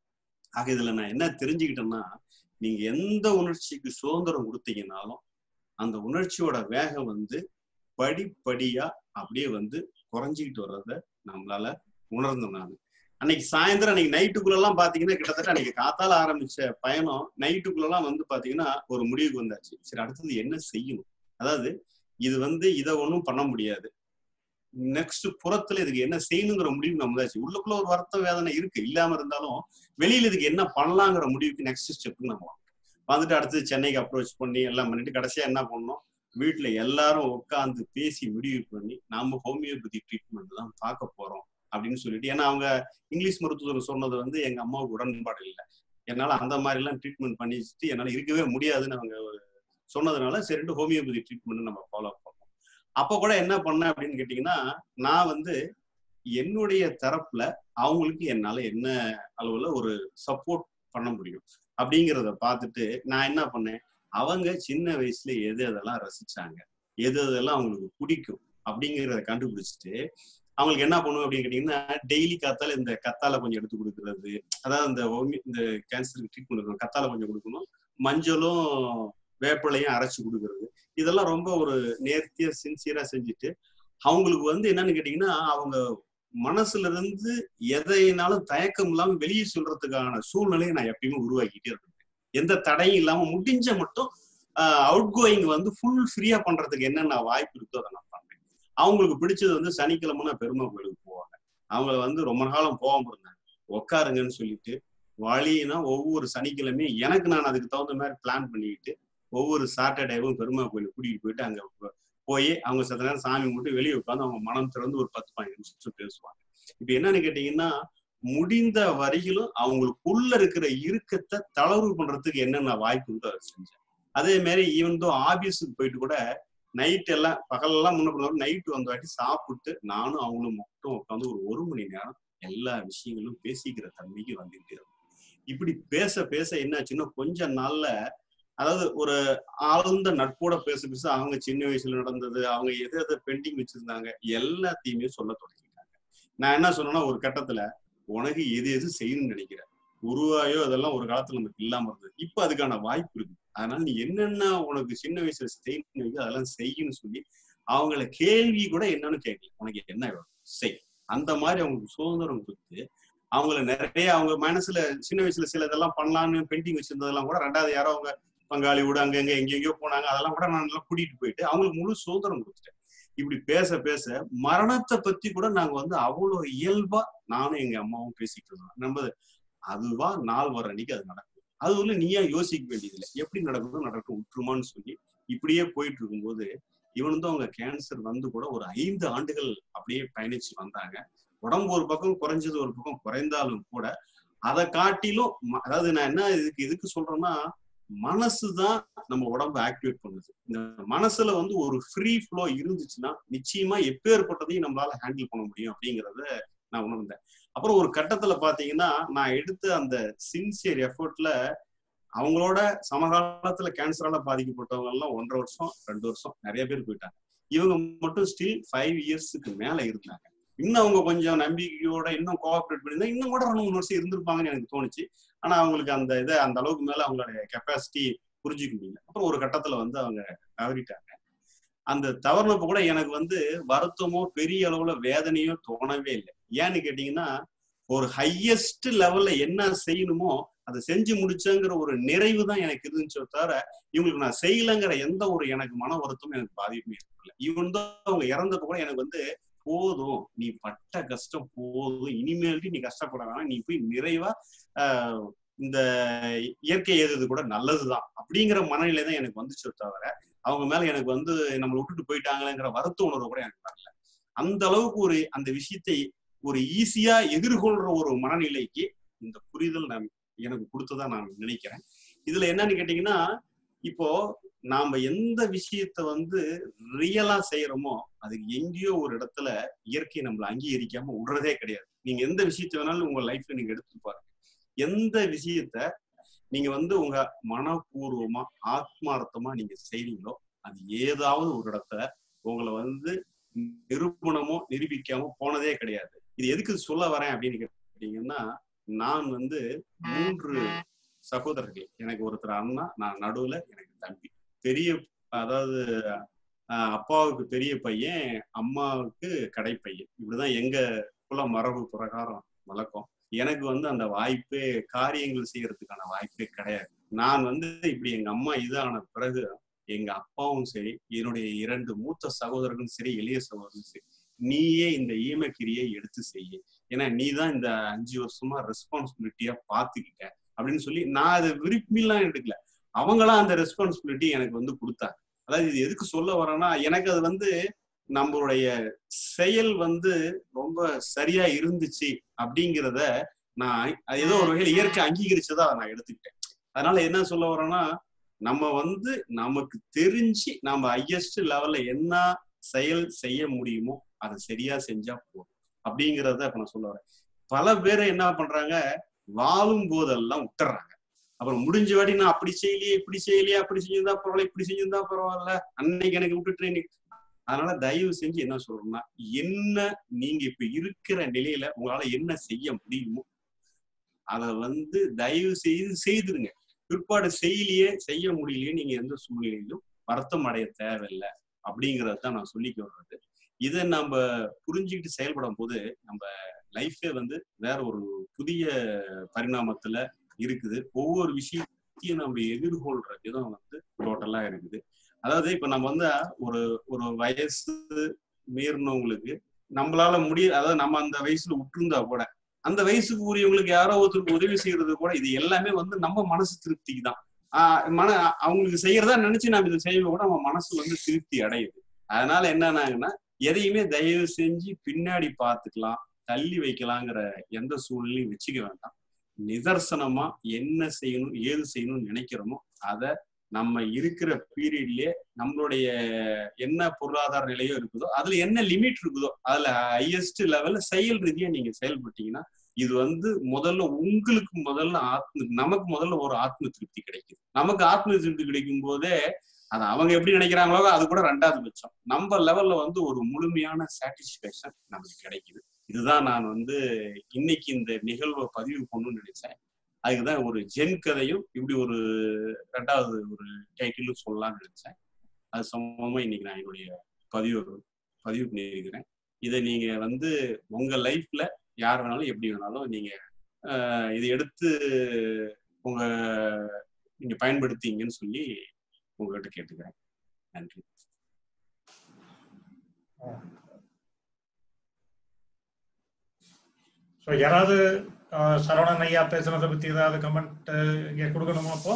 ஆக இதுல நான் என்ன தெரிஞ்சுக்கிட்டேன்னா நீங்க எந்த உணர்ச்சிக்கு சுதந்திரம் கொடுத்தீங்கன்னாலும் அந்த உணர்ச்சியோட வேகம் வந்து படிப்படியா அப்படியே வந்து குறைஞ்சிக்கிட்டு வர்றத நம்மளால உணர்ந்தேன் நான் அன்னைக்கு சாயந்தரம் அன்னைக்கு நைட்டுக்குள்ள எல்லாம் பாத்தீங்கன்னா கிட்டத்தட்ட அன்னைக்கு காத்தால ஆரம்பிச்ச பயணம் நைட்டுக்குள்ள எல்லாம் வந்து பாத்தீங்கன்னா ஒரு முடிவுக்கு வந்தாச்சு சரி அடுத்தது என்ன செய்யணும் அதாவது இது வந்து இதை ஒன்றும் பண்ண முடியாது நெக்ஸ்ட் புறத்துல இதுக்கு என்ன செய்யணுங்கிற முடிவு நம்ம வந்தாச்சு உள்ளுக்குள்ள ஒரு வருத்த வேதனை இருக்கு இல்லாம இருந்தாலும் வெளியில இதுக்கு என்ன பண்ணலாங்கிற முடிவுக்கு நெக்ஸ்ட் ஸ்டெப்புக்கு நம்ம வந்துட்டு அடுத்தது சென்னைக்கு அப்ரோச் பண்ணி எல்லாம் பண்ணிட்டு கடைசியா என்ன பண்ணோம் வீட்டுல எல்லாரும் உட்காந்து பேசி முடிவு பண்ணி நாம ஹோமியோபதி ட்ரீட்மெண்ட் தான் பார்க்க போறோம் அப்படின்னு சொல்லிட்டு ஏன்னா அவங்க இங்கிலீஷ் மருத்துவர் சொன்னது வந்து எங்க அம்மாவுக்கு உடன்பாடு இல்லை என்னால அந்த மாதிரி எல்லாம் ட்ரீட்மெண்ட் பண்ணிச்சுட்டு என்னால இருக்கவே முடியாதுன்னு அவங்க சொன்னதுனால சரிட்டு ஹோமியோபதி ட்ரீட்மெண்ட் நம்ம ஃபாலோ பண்ணோம் அப்ப கூட என்ன பண்ணேன் அப்படின்னு கேட்டீங்கன்னா நான் வந்து என்னுடைய தரப்புல அவங்களுக்கு என்னால என்ன அளவுல ஒரு சப்போர்ட் பண்ண முடியும் அப்படிங்கிறத பார்த்துட்டு நான் என்ன பண்ணேன் அவங்க சின்ன வயசுல எது எதெல்லாம் ரசிச்சாங்க எது எதெல்லாம் அவங்களுக்கு பிடிக்கும் அப்படிங்கிறத கண்டுபிடிச்சிட்டு அவங்களுக்கு என்ன பண்ணுவோம் அப்படின்னு கேட்டீங்கன்னா டெய்லி காத்தால இந்த கத்தால கொஞ்சம் எடுத்து கொடுக்கறது அதாவது இந்த ஹோமி- இந்த கேன்சருக்கு ட்ரீட்மெண்ட் கொடுக்கணும் கத்தால கொஞ்சம் கொடுக்கணும் மஞ்சளும் வேப்பிலையும் அரைச்சு கொடுக்கறது இதெல்லாம் ரொம்ப ஒரு நேர்த்தியா சின்சியரா செஞ்சுட்டு அவங்களுக்கு வந்து என்னன்னு கேட்டீங்கன்னா அவங்க மனசுல இருந்து எதைனாலும் தயக்கம் இல்லாம வெளியே சொல்றதுக்கான சூழ்நிலையை நான் எப்பயுமே உருவாக்கிட்டே இருக்கேன் எந்த தடையும் இல்லாம முடிஞ்ச மட்டும் அவுட் கோயிங் வந்து ஃபுல் ஃப்ரீயா பண்றதுக்கு என்னென்ன வாய்ப்பு இருக்கோ அதை நான் பண்றேன் அவங்களுக்கு பிடிச்சது வந்து சனிக்கிழமைனா பெருமை கோயிலுக்கு போவாங்க அவங்க வந்து ரொம்ப காலம் போகாம இருந்தாங்க உட்காருங்கன்னு சொல்லிட்டு வழினா ஒவ்வொரு சனிக்கிழமையும் எனக்கு நான் அதுக்கு தகுந்த மாதிரி பிளான் பண்ணிக்கிட்டு ஒவ்வொரு சாட்டர்டேவும் பெருமா கோயிலுக்கு கூட்டிகிட்டு போயிட்டு அங்க போ- போய் அவங்க சத்த நேரம் சாமி மட்டும் வெளியே உட்காந்து அவங்க மனம் திறந்து ஒரு பத்து பதினஞ்சு நிமிஷம் பேசுவாங்க இப்ப என்னன்னு கேட்டீங்கன்னா முடிந்த வரையிலும் அவங்களுக்குள்ள இருக்கிற இறுக்கத்தை தளர்வு பண்றதுக்கு என்னென்ன வாய்ப்பு இருக்கோ அதை செஞ்சேன் அதே மாதிரி ஈவன் தோ ஆபீஸுக்கு போயிட்டு கூட நைட் எல்லாம் பகலெல்லாம் முன்ன பண்ண நைட் வந்த வாட்டி சாப்பிட்டு நானும் அவங்களும் மட்டும் உட்காந்து ஒரு ஒரு மணி நேரம் எல்லா விஷயங்களும் பேசிக்கிற தன்மைக்கு வந்துட்டு இருக்கும் இப்படி பேச பேச என்னாச்சுன்னா கொஞ்ச நாள்ல அதாவது ஒரு ஆழ்ந்த நட்போட பேச பேச அவங்க சின்ன வயசுல நடந்தது அவங்க எதை எதை பெண்டிங் வச்சிருந்தாங்க எல்லாத்தையுமே சொல்ல தொடங்கிட்டாங்க நான் என்ன சொன்னேன்னா ஒரு கட்டத்துல உனக்கு எது எது செய்யணும்னு நினைக்கிற உருவாயோ அதெல்லாம் ஒரு காலத்துல நமக்கு இல்லாம இருந்தது இப்ப அதுக்கான வாய்ப்பு இருக்கு அதனால நீ என்னென்ன உனக்கு சின்ன வயசுல செய்யணும் இருக்கோ அதெல்லாம் செய்யணும்னு சொல்லி அவங்கள கேள்வி கூட என்னன்னு கேட்கல உனக்கு என்ன வேணும் செய் அந்த மாதிரி அவங்களுக்கு சுதந்திரம் கொடுத்து அவங்கள நிறைய அவங்க மனசுல சின்ன வயசுல சில இதெல்லாம் பண்ணலாம்னு பெயிண்டிங் வச்சிருந்ததெல்லாம் கூட ரெண்டாவது யாரோ அவங்க பங்காளி கூட அங்க எங்க எங்கெங்கயோ போனாங்க அதெல்லாம் கூட நான் நல்லா கூட்டிட்டு போயிட்டு அவங்களுக்கு முழு சுதந்திரம் கொடுத்துட்டேன் இப்படி பேச பேச மரணத்தை பத்தி கூட நாங்க வந்து அவ்வளவு இயல்பா நானும் எங்க அம்மாவும் பேசிட்டு இருந்தோம் நம்ம அதுவா நாள் வர அன்னைக்கு அது நடக்கும் அது வந்து நீயா யோசிக்க வேண்டியதில்லை எப்படி நடக்குதோ நடக்கும் விட்டுருமான்னு சொல்லி இப்படியே போயிட்டு இருக்கும்போது இவன் வந்து அவங்க கேன்சர் வந்து கூட ஒரு ஐந்து ஆண்டுகள் அப்படியே பயணிச்சு வந்தாங்க உடம்பு ஒரு பக்கம் குறைஞ்சது ஒரு பக்கம் குறைந்தாலும் கூட அதை காட்டிலும் ம- அதாவது நான் என்ன இதுக்கு எதுக்கு சொல்றேன்னா மனசுதான் நம்ம உடம்ப ஆக்டிவேட் பண்ணுது இந்த மனசுல வந்து ஒரு ஃப்ரீ ஃப்ளோ இருந்துச்சுன்னா நிச்சயமா எப்பேற்பட்டதையும் நம்மளால ஹேண்டில் பண்ண முடியும் அப்படிங்கறத நான் உணர்ந்தேன் அப்புறம் ஒரு கட்டத்துல பாத்தீங்கன்னா நான் எடுத்த அந்த சின்சியர் எஃபர்ட்ல அவங்களோட சமகாலத்துல கேன்சரால பாதிக்கப்பட்டவங்க எல்லாம் ஒன்றரை வருஷம் ரெண்டு வருஷம் நிறைய பேர் போயிட்டாங்க இவங்க மட்டும் ஸ்டில் ஃபைவ் இயர்ஸுக்கு மேல இருந்தாங்க இன்னும் அவங்க கொஞ்சம் நம்பிக்கையோட இன்னும் கோஆப்ரேட் பண்ணியிருந்தா இன்னும் கூட ரெண்டு மூணு வருஷம் இருந்திருப்பாங்கன்னு எனக்கு தோணுச்சு ஆனா அவங்களுக்கு அந்த இதை அந்த அளவுக்கு மேல அவங்களுடைய கெப்பாசிட்டி புரிஞ்சுக்க முடியல அப்புறம் ஒரு கட்டத்துல வந்து அவங்க தவறிட்டாங்க அந்த தவறுனப்ப கூட எனக்கு வந்து வருத்தமோ பெரிய அளவுல வேதனையோ தோணவே இல்லை ஏன்னு கேட்டீங்கன்னா ஒரு ஹையஸ்ட் லெவல்ல என்ன செய்யணுமோ அதை செஞ்சு முடிச்சங்கிற ஒரு நிறைவு தான் எனக்கு இருந்துச்சோ தவிர இவங்களுக்கு நான் செய்யலைங்கிற எந்த ஒரு எனக்கு மன வருத்தமும் எனக்கு பாதிப்புமே இருக்கல இவன் தான் அவங்க இறந்தப்ப கூட எனக்கு வந்து போதும் நீ பட்ட கஷ்டம் போதும் இனிமேல்ட்டு நீ கஷ்டப்பட வேணாம் நீ போய் நிறைவா ஆஹ் இந்த இயற்கை எது கூட நல்லதுதான் அப்படிங்கிற மனநிலை தான் எனக்கு வந்துச்சோ தவிர அவங்க மேல எனக்கு வந்து நம்மளை விட்டுட்டு போயிட்டாங்களேங்கிற வருத்த உணர்வு கூட எனக்கு வரல அந்த அளவுக்கு ஒரு அந்த விஷயத்தை ஒரு ஈஸியா எதிர்கொள்ற ஒரு மனநிலைக்கு இந்த புரிதல் நான் எனக்கு கொடுத்ததா நான் நினைக்கிறேன் இதுல என்னன்னு கேட்டீங்கன்னா இப்போ நாம எந்த விஷயத்த வந்து ரியலா செய்யறோமோ அதுக்கு எங்கேயோ ஒரு இடத்துல இயற்கை நம்மளை அங்கீகரிக்காம விடுறதே கிடையாது நீங்க எந்த விஷயத்த வேணாலும் உங்க லைஃப்ல நீங்க எடுத்து பாருங்க எந்த விஷயத்த நீங்க வந்து உங்க மனப்பூர்வமா ஆத்மார்த்தமா நீங்க செய்றீங்களோ அது ஏதாவது ஒரு இடத்துல உங்களை வந்து நிரூபணமோ நிரூபிக்காமோ போனதே கிடையாது இது எதுக்கு சொல்ல வரேன் அப்படின்னு கேட்டீங்கன்னா நான் வந்து மூன்று சகோதரர்கள் எனக்கு ஒருத்தர் அண்ணா நான் நடுவுல எனக்கு தம்பி பெரிய அதாவது ஆஹ் அப்பாவுக்கு பெரிய பையன் அம்மாவுக்கு கடை பையன் இப்படிதான் எங்க குல மரபு பிரகாரம் வழக்கம் எனக்கு வந்து அந்த வாய்ப்பே காரியங்கள் செய்யறதுக்கான வாய்ப்பே கிடையாது நான் வந்து இப்படி எங்க அம்மா இதான பிறகு எங்க அப்பாவும் சரி என்னுடைய இரண்டு மூத்த சகோதரர்களும் சரி இளைய சகோதரரும் சரி நீயே இந்த ஈமக்கிரியை எடுத்து செய்ய ஏன்னா நீ தான் இந்த அஞ்சு வருஷமா ரெஸ்பான்சிபிலிட்டியா பாத்துக்கிட்ட அப்படின்னு சொல்லி நான் அதை விரும்பிலாம் எடுக்கல அவங்களா அந்த ரெஸ்பான்சிபிலிட்டி எனக்கு வந்து கொடுத்தாங்க அதாவது இது எதுக்கு சொல்ல வரேன்னா எனக்கு அது வந்து நம்மளுடைய செயல் வந்து ரொம்ப சரியா இருந்துச்சு அப்படிங்கிறத நான் அது ஏதோ ஒரு வகையில் இயற்கை அங்கீகரிச்சதா நான் எடுத்துக்கிட்டேன் அதனால என்ன சொல்ல வரேன்னா நம்ம வந்து நமக்கு தெரிஞ்சு நம்ம ஹையஸ்ட் லெவல்ல என்ன செயல் செய்ய முடியுமோ அதை சரியா செஞ்சா போதும் அப்படிங்கிறத இப்ப நான் சொல்ல வரேன் பல பேரை என்ன பண்றாங்க வாழும் போதெல்லாம் விட்டுறாங்க அப்புறம் முடிஞ்ச வாட்டி நான் அப்படி செய்யலையே இப்படி செய்யலையே அப்படி செஞ்சிருந்தா பரவாயில்ல இப்படி செஞ்சிருந்தா பரவாயில்ல அன்னைக்கு எனக்கு விட்டுட்டு இன்னைக்கு அதனால தயவு செஞ்சு என்ன சொல்றோம்னா என்ன நீங்க இப்ப இருக்கிற நிலையில உங்களால என்ன செய்ய முடியுமோ அதை வந்து தயவு செய்து செய்துருங்க பிற்பாடு செய்யலையே செய்ய முடியலையே நீங்க எந்த சூழ்நிலையிலும் வருத்தம் அடைய தேவையில்லை அப்படிங்கறத தான் நான் சொல்லிக்க வர்றது இதை நம்ம புரிஞ்சுக்கிட்டு செயல்படும் போது நம்ம லைஃபே வந்து வேற ஒரு புதிய பரிணாமத்துல இருக்குது ஒவ்வொரு விஷயத்தையும் நம்ம எதிர்கொள்ற விதம் வந்து டோட்டலா இருக்குது அதாவது இப்ப நம்ம வந்து ஒரு ஒரு வயசு மீறினவங்களுக்கு நம்மளால முடிய அதாவது நம்ம அந்த வயசுல விட்டுருந்தா கூட அந்த வயசுக்கு உரியவங்களுக்கு யாரோ ஒருத்தருக்கு உதவி செய்யறது கூட இது எல்லாமே வந்து நம்ம மனசு திருப்திக்கு தான் ஆஹ் மன அவங்களுக்கு செய்யறதா நினைச்சு நம்ம இதை செய்ய கூட நம்ம மனசு வந்து திருப்தி அடையுது அதனால என்னன்னாங்கன்னா எதையுமே தயவு செஞ்சு பின்னாடி பார்த்துக்கலாம் தள்ளி வைக்கலாங்கிற எந்த சூழ்நிலையும் வச்சுக்க வேண்டாம் நிதர்சனமா என்ன செய்யணும் ஏது செய்யணும்னு நினைக்கிறோமோ அதை நம்ம இருக்கிற பீரியட்லயே நம்மளுடைய என்ன பொருளாதார நிலையோ இருக்குதோ அதுல என்ன லிமிட் இருக்குதோ அதுல ஹையஸ்ட் லெவல்ல செயல் ரீதியா நீங்க செயல்பட்டீங்கன்னா இது வந்து முதல்ல உங்களுக்கு முதல்ல ஆத்ம நமக்கு முதல்ல ஒரு ஆத்ம திருப்தி கிடைக்குது நமக்கு ஆத்ம திருப்தி கிடைக்கும் போதே அது அவங்க எப்படி நினைக்கிறாங்களோ அது கூட ரெண்டாவது பட்சம் நம்ம லெவல்ல வந்து ஒரு முழுமையான சாட்டிஸ்பேக்ஷன் நமக்கு கிடைக்குது இதுதான் நான் வந்து இன்னைக்கு இந்த நிகழ்வை பதிவு பண்ணணும்னு நினைச்சேன் அதுக்குதான் ஒரு ஜென் கதையும் இப்படி ஒரு ரெண்டாவது ஒரு டைட்டிலும் சொல்லலாம்னு நினைச்சேன் அது சம்பந்தமா இன்னைக்கு நான் என்னுடைய பதிவு பதிவு பண்ணியிருக்கிறேன் இதை நீங்க வந்து உங்க லைஃப்ல யார் வேணாலும் எப்படி வேணாலும் நீங்க இதை எடுத்து உங்க நீங்க பயன்படுத்திங்கன்னு சொல்லி உங்ககிட்ட கேட்டுக்கிறேன் நன்றி ஸோ யாராவது சரவணன் ஐயா பேசுனதை பத்தி ஏதாவது கமெண்ட் இங்க கொடுக்கணுமா அப்போ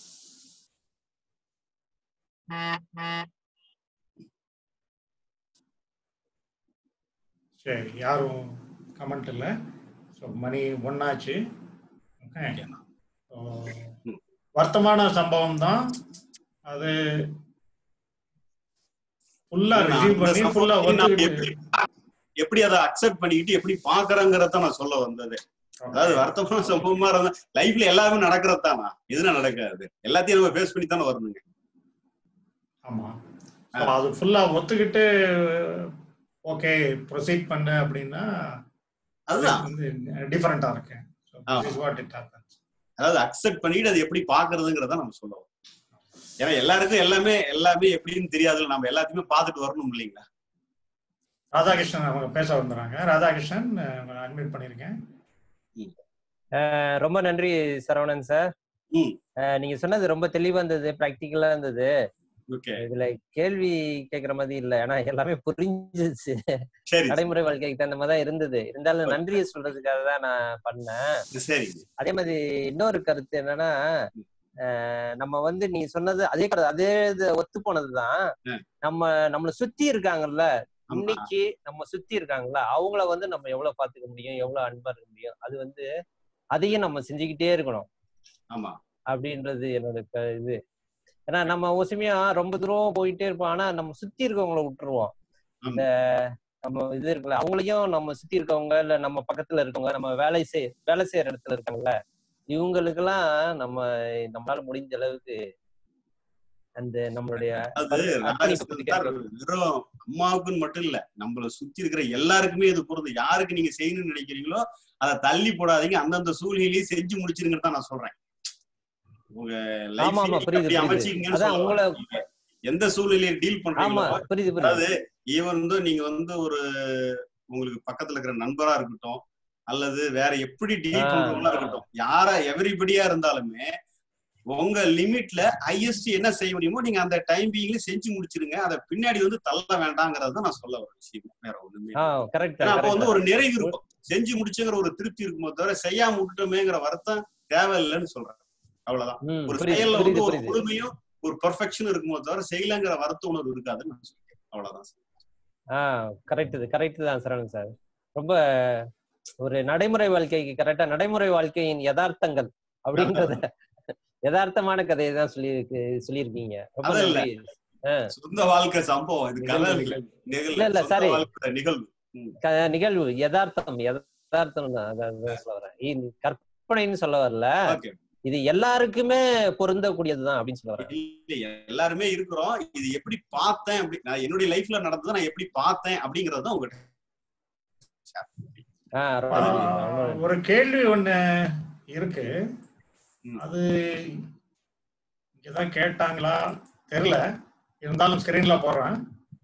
சரி யாரும் கமெண்ட் இல்லை ஸோ மணி ஒன்னாச்சு ஓகே வருத்தமான சம்பவம் தான் அது ஃபுல்லா ரிசீவ் பண்ணி ஃபுல்லா ஒத்துக்கிட்டு எப்படி அதை அக்செப்ட் பண்ணிக்கிட்டு எப்படி பாக்குறேங்கிறத நான் சொல்ல வந்தது அதாவது வருத்தமான சம்பவமா இருந்தா லைஃப்ல எல்லாமே நடக்கிறது தானா எதுனா நடக்காது எல்லாத்தையும் நம்ம ஃபேஸ் பண்ணி தானே வரணுங்க ஆமா அது ஃபுல்லா ஒத்துக்கிட்டு ஓகே ப்ரொசீட் பண்ணு அப்படின்னா அதுதான் டிஃபரெண்டா இருக்கு வாட் இட் ஹேப்பன்ஸ் அதாவது அக்செப்ட் பண்ணிட்டு அது எப்படி பாக்குறதுங்கிறத நம்ம சொல்லுவோம் ஏன்னா எல்லாருக்கும் எல்லாமே எல்லாமே எப்படின்னு தெரியாதுல நம்ம எல்லாத்தையுமே பார்த்துட்டு வரணும் இல்லைங்களா ராதாகிருஷ்ணன் அவங்க பேச வந்துடுறாங்க ராதாகிருஷ்ணன் அட்மிட் பண்ணிருக்கேன் ரொம்ப நன்றி சரவணன் சார் நீங்க சொன்னது ரொம்ப தெளிவா இருந்தது பிராக்டிக்கலா இருந்தது இதுல கேள்வி கேக்குற மாதிரி இல்ல ஏன்னா எல்லாமே புரிஞ்சிச்சு நடைமுறை வாழ்க்கைக்கு தகுந்த மாதிரி தான் இருந்தது இருந்தாலும் நன்றியை சொல்றதுக்காக தான் நான் பண்ணேன் அதே மாதிரி இன்னொரு கருத்து என்னன்னா நம்ம வந்து நீங்க சொன்னது அதே அதே ஒத்து போனதுதான் நம்ம நம்மளை சுத்தி இருக்காங்கல்ல இன்னைக்கு நம்ம சுத்தி இருக்காங்கல்ல அவங்கள வந்து நம்ம எவ்வளவு பாத்துக்க முடியும் எவ்வளவு அன்பா இருக்க முடியும் அது வந்து அதையும் நம்ம செஞ்சுக்கிட்டே இருக்கணும் ஆமா அப்படின்றது என்னோட இது ஏன்னா நம்ம ஒசுமையா ரொம்ப தூரம் போயிட்டே இருப்போம் ஆனா நம்ம சுத்தி இருக்கவங்கள விட்டுருவோம் இந்த நம்ம இது இருக்குல்ல அவங்களையும் நம்ம சுத்தி இருக்கவங்க இல்ல நம்ம பக்கத்துல இருக்கவங்க நம்ம வேலை செய் வேலை செய்யற இடத்துல இருக்காங்கல்ல இவங்களுக்கெல்லாம் நம்ம நம்மளால முடிஞ்ச அளவுக்கு அந்த நம்மளுடைய வெறும் அம்மாவுக்குன்னு மட்டும் இல்ல நம்மள சுத்தி இருக்கிற எல்லாருக்குமே இது பொருது யாருக்கு நீங்க செய்யணும்னு நினைக்கிறீங்களோ அதை தள்ளி போடாதீங்க அந்தந்த சூழ்நிலையும் செஞ்சு முடிச்சிருங்கன்னு தான் நான் சொல்றேன் உங்க லைஃப் அமைச்சிங்கன்னு எந்த சூழ்நிலையை டீல் பண்றீங்களோ அதாவது ஈவன் வந்து நீங்க வந்து ஒரு உங்களுக்கு பக்கத்துல இருக்கிற நண்பரா இருக்கட்டும் அல்லது வேற எப்படி டீல் பண்றவங்களா இருக்கட்டும் யாரா எவரிபடியா இருந்தாலுமே உங்க லிமிட்ல ஹையஸ்ட் என்ன செய்ய முடியுமோ நீங்க அந்த டைம் பீங்ல செஞ்சு முடிச்சிருங்க அதை பின்னாடி வந்து தள்ள வேண்டாங்கிறது தான் நான் சொல்ல வர விஷயம் வேற ஒண்ணுமே அப்ப வந்து ஒரு நிறைவு இருக்கும் செஞ்சு முடிச்சுங்கிற ஒரு திருப்தி இருக்குமோ தவிர செய்யாம விட்டுட்டோமேங்கிற வருத்தம் தேவையில்லைன்னு சொல்றேன் அவ்வளவுதான் ஒரு செயல்ல வந்து ஒரு முழுமையும் ஒரு பர்ஃபெக்ஷன் இருக்குமோ தவிர செய்யலங்கிற வருத்த உணர்வு இருக்காதுன்னு நான் சொல்றேன் அவ்வளவுதான் ஆ கரெக்ட் இது கரெக்ட் தான் சரவணன் சார் ரொம்ப ஒரு நடைமுறை வாழ்க்கைக்கு கரெக்டா நடைமுறை வாழ்க்கையின் யதார்த்தங்கள் அப்படின்றத யதார்த்தமான கதையை தான் சொல்லி சொல்லியிருக்கீங்க ரொம்ப அது இல்ல. நன்றி ஆ, சொந்த வாழ்க்கை சம்பவம் இது கதை நிகழ்வு, இல்ல. நிகழ்வு. நிகழ்வு. இல்ல, இல்ல, சொந்த sorry. வாழ்க்கை நிகழ்வு ம். க- நிகழ்வு யதார்த்தம் யதார்த்தம் தான் அதான் அதான் சொல்ல வரேன் இ- கற்பனைன்னு சொல்ல வரல Okay. இது எல்லாருக்குமே பொருந்தக்கூடியதுதான் அப்படின்னு சொல்ல வரேன் இல்ல, எல்லாருமே இருக்கிறோம் இது எப்படி பார்த்தேன் அப்படி நான் என்னுடைய லைஃப்ல நடந்ததை நான் எப்படி பார்த்தேன் அப்படிங்கறது தான் உங்ககிட்ட ஆ, ரொம்ப நன்றி, ரொம்ப ஆஹ், நன்றி. ஒரு கேள்வி ஒண்ணு இருக்கு ம். அது இங்கதான் கேட்டாங்களா தெரியல இருந்தாலும் ஸ்கிரீன்ல போடுறேன்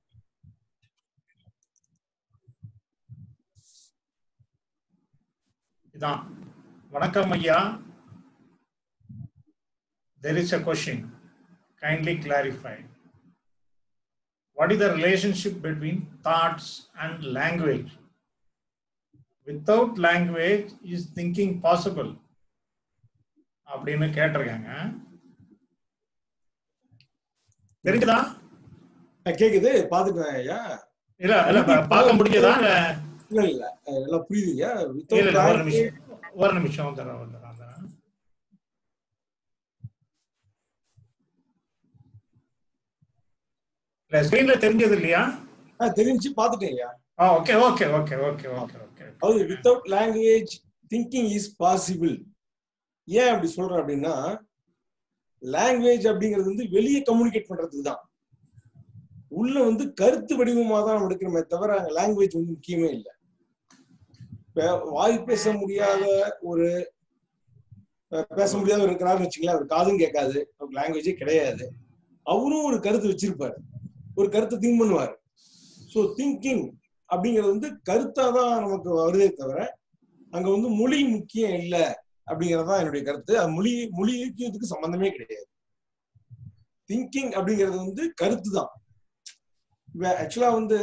இதான் வணக்கம் ஐயா there is a question kindly clarify what is the relationship between thoughts and language without language is thinking possible அப்படின்னு கேட்டிருக்காங்க தெரிஞ்சுதா ஆ, கேக்குது பாத்துட்டேன் ஐயா இல்ல இல்ல பா- பார்க்க முடிஞ்சதா இல்ல இல்ல இல்ல அஹ் எல்லாம் புரியுதுங்க இல்ல இல்ல ஒரு வித்தவுட் நிமிஷம் ஒரு நிமிஷம் தரேன் வந்துடுறேன் தரேன் இல்ல ஸ்கிரீன்ல தெரிஞ்சது இல்லையா தெரிஞ்சு பாத்துட்டேன் ஐயா ஆ okay okay okay okay okay okay அதாவது without language thinking is possible ஏன் அப்படி சொல்றேன் அப்படின்னா லாங்குவேஜ் அப்படிங்கிறது வந்து வெளியே கம்யூனிகேட் பண்றதுக்கு தான் உள்ள வந்து கருத்து வடிவமா தான் நம்ம எடுக்கிறோமே தவிர லாங்குவேஜ் வந்து முக்கியமே இல்லை இப்ப வாய் பேச முடியாத ஒரு அஹ், பேச முடியாத இருக்கிறாருன்னு வச்சுங்களேன் அவர் காதும் கேட்காது அவருக்கு லாங்குவேஜே கிடையாது அவரும் ஒரு கருத்து வச்சிருப்பாரு ஒரு கருத்தை திங்க் பண்ணுவார் ஸோ திங்கிங் அப்படிங்கிறது வந்து கருத்தா தான் நமக்கு வருதே தவிர அங்க வந்து மொழி முக்கியம் இல்லை அப்படிங்கிறது தான் என்னுடைய கருத்து அது மொழி மொழிக்கு இதுக்கு சம்பந்தமே கிடையாது திங்கிங் அப்படிங்கிறது வந்து கருத்து தான் ஆக்சுவலா வந்து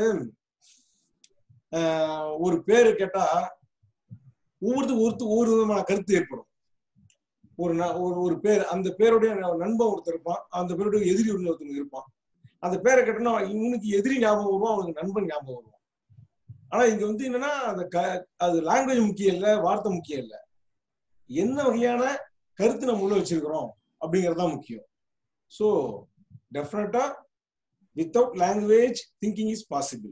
ஆஹ், ஒரு பேரு கேட்டா ஒவ்வொருத்துக்கும் ஒருத்து ஒவ்வொரு விதமான கருத்து ஏற்படும் ஒரு ந- ஒரு ஒரு பேர் அந்த பேருடைய நண்பன் ஒருத்தர் இருப்பான் அந்த பேருடைய எதிரி ஒருத்தர் இருப்பான் அந்த பேரை கேட்டோம்னா இவனுக்கு எதிரி ஞாபகம் வருவான் அவனுக்கு நண்பன் ஞாபகம் வருவான் ஆனா இங்க வந்து என்னன்னா அந்த க அது லாங்குவேஜ் முக்கியம் இல்ல வார்த்தை முக்கியம் இல்ல என்ன வகையான கருத்து நம்ம உள்ள வச்சிருக்கிறோம் அப்படிங்கிறது தான் முக்கியம் so definitely without language thinking is possible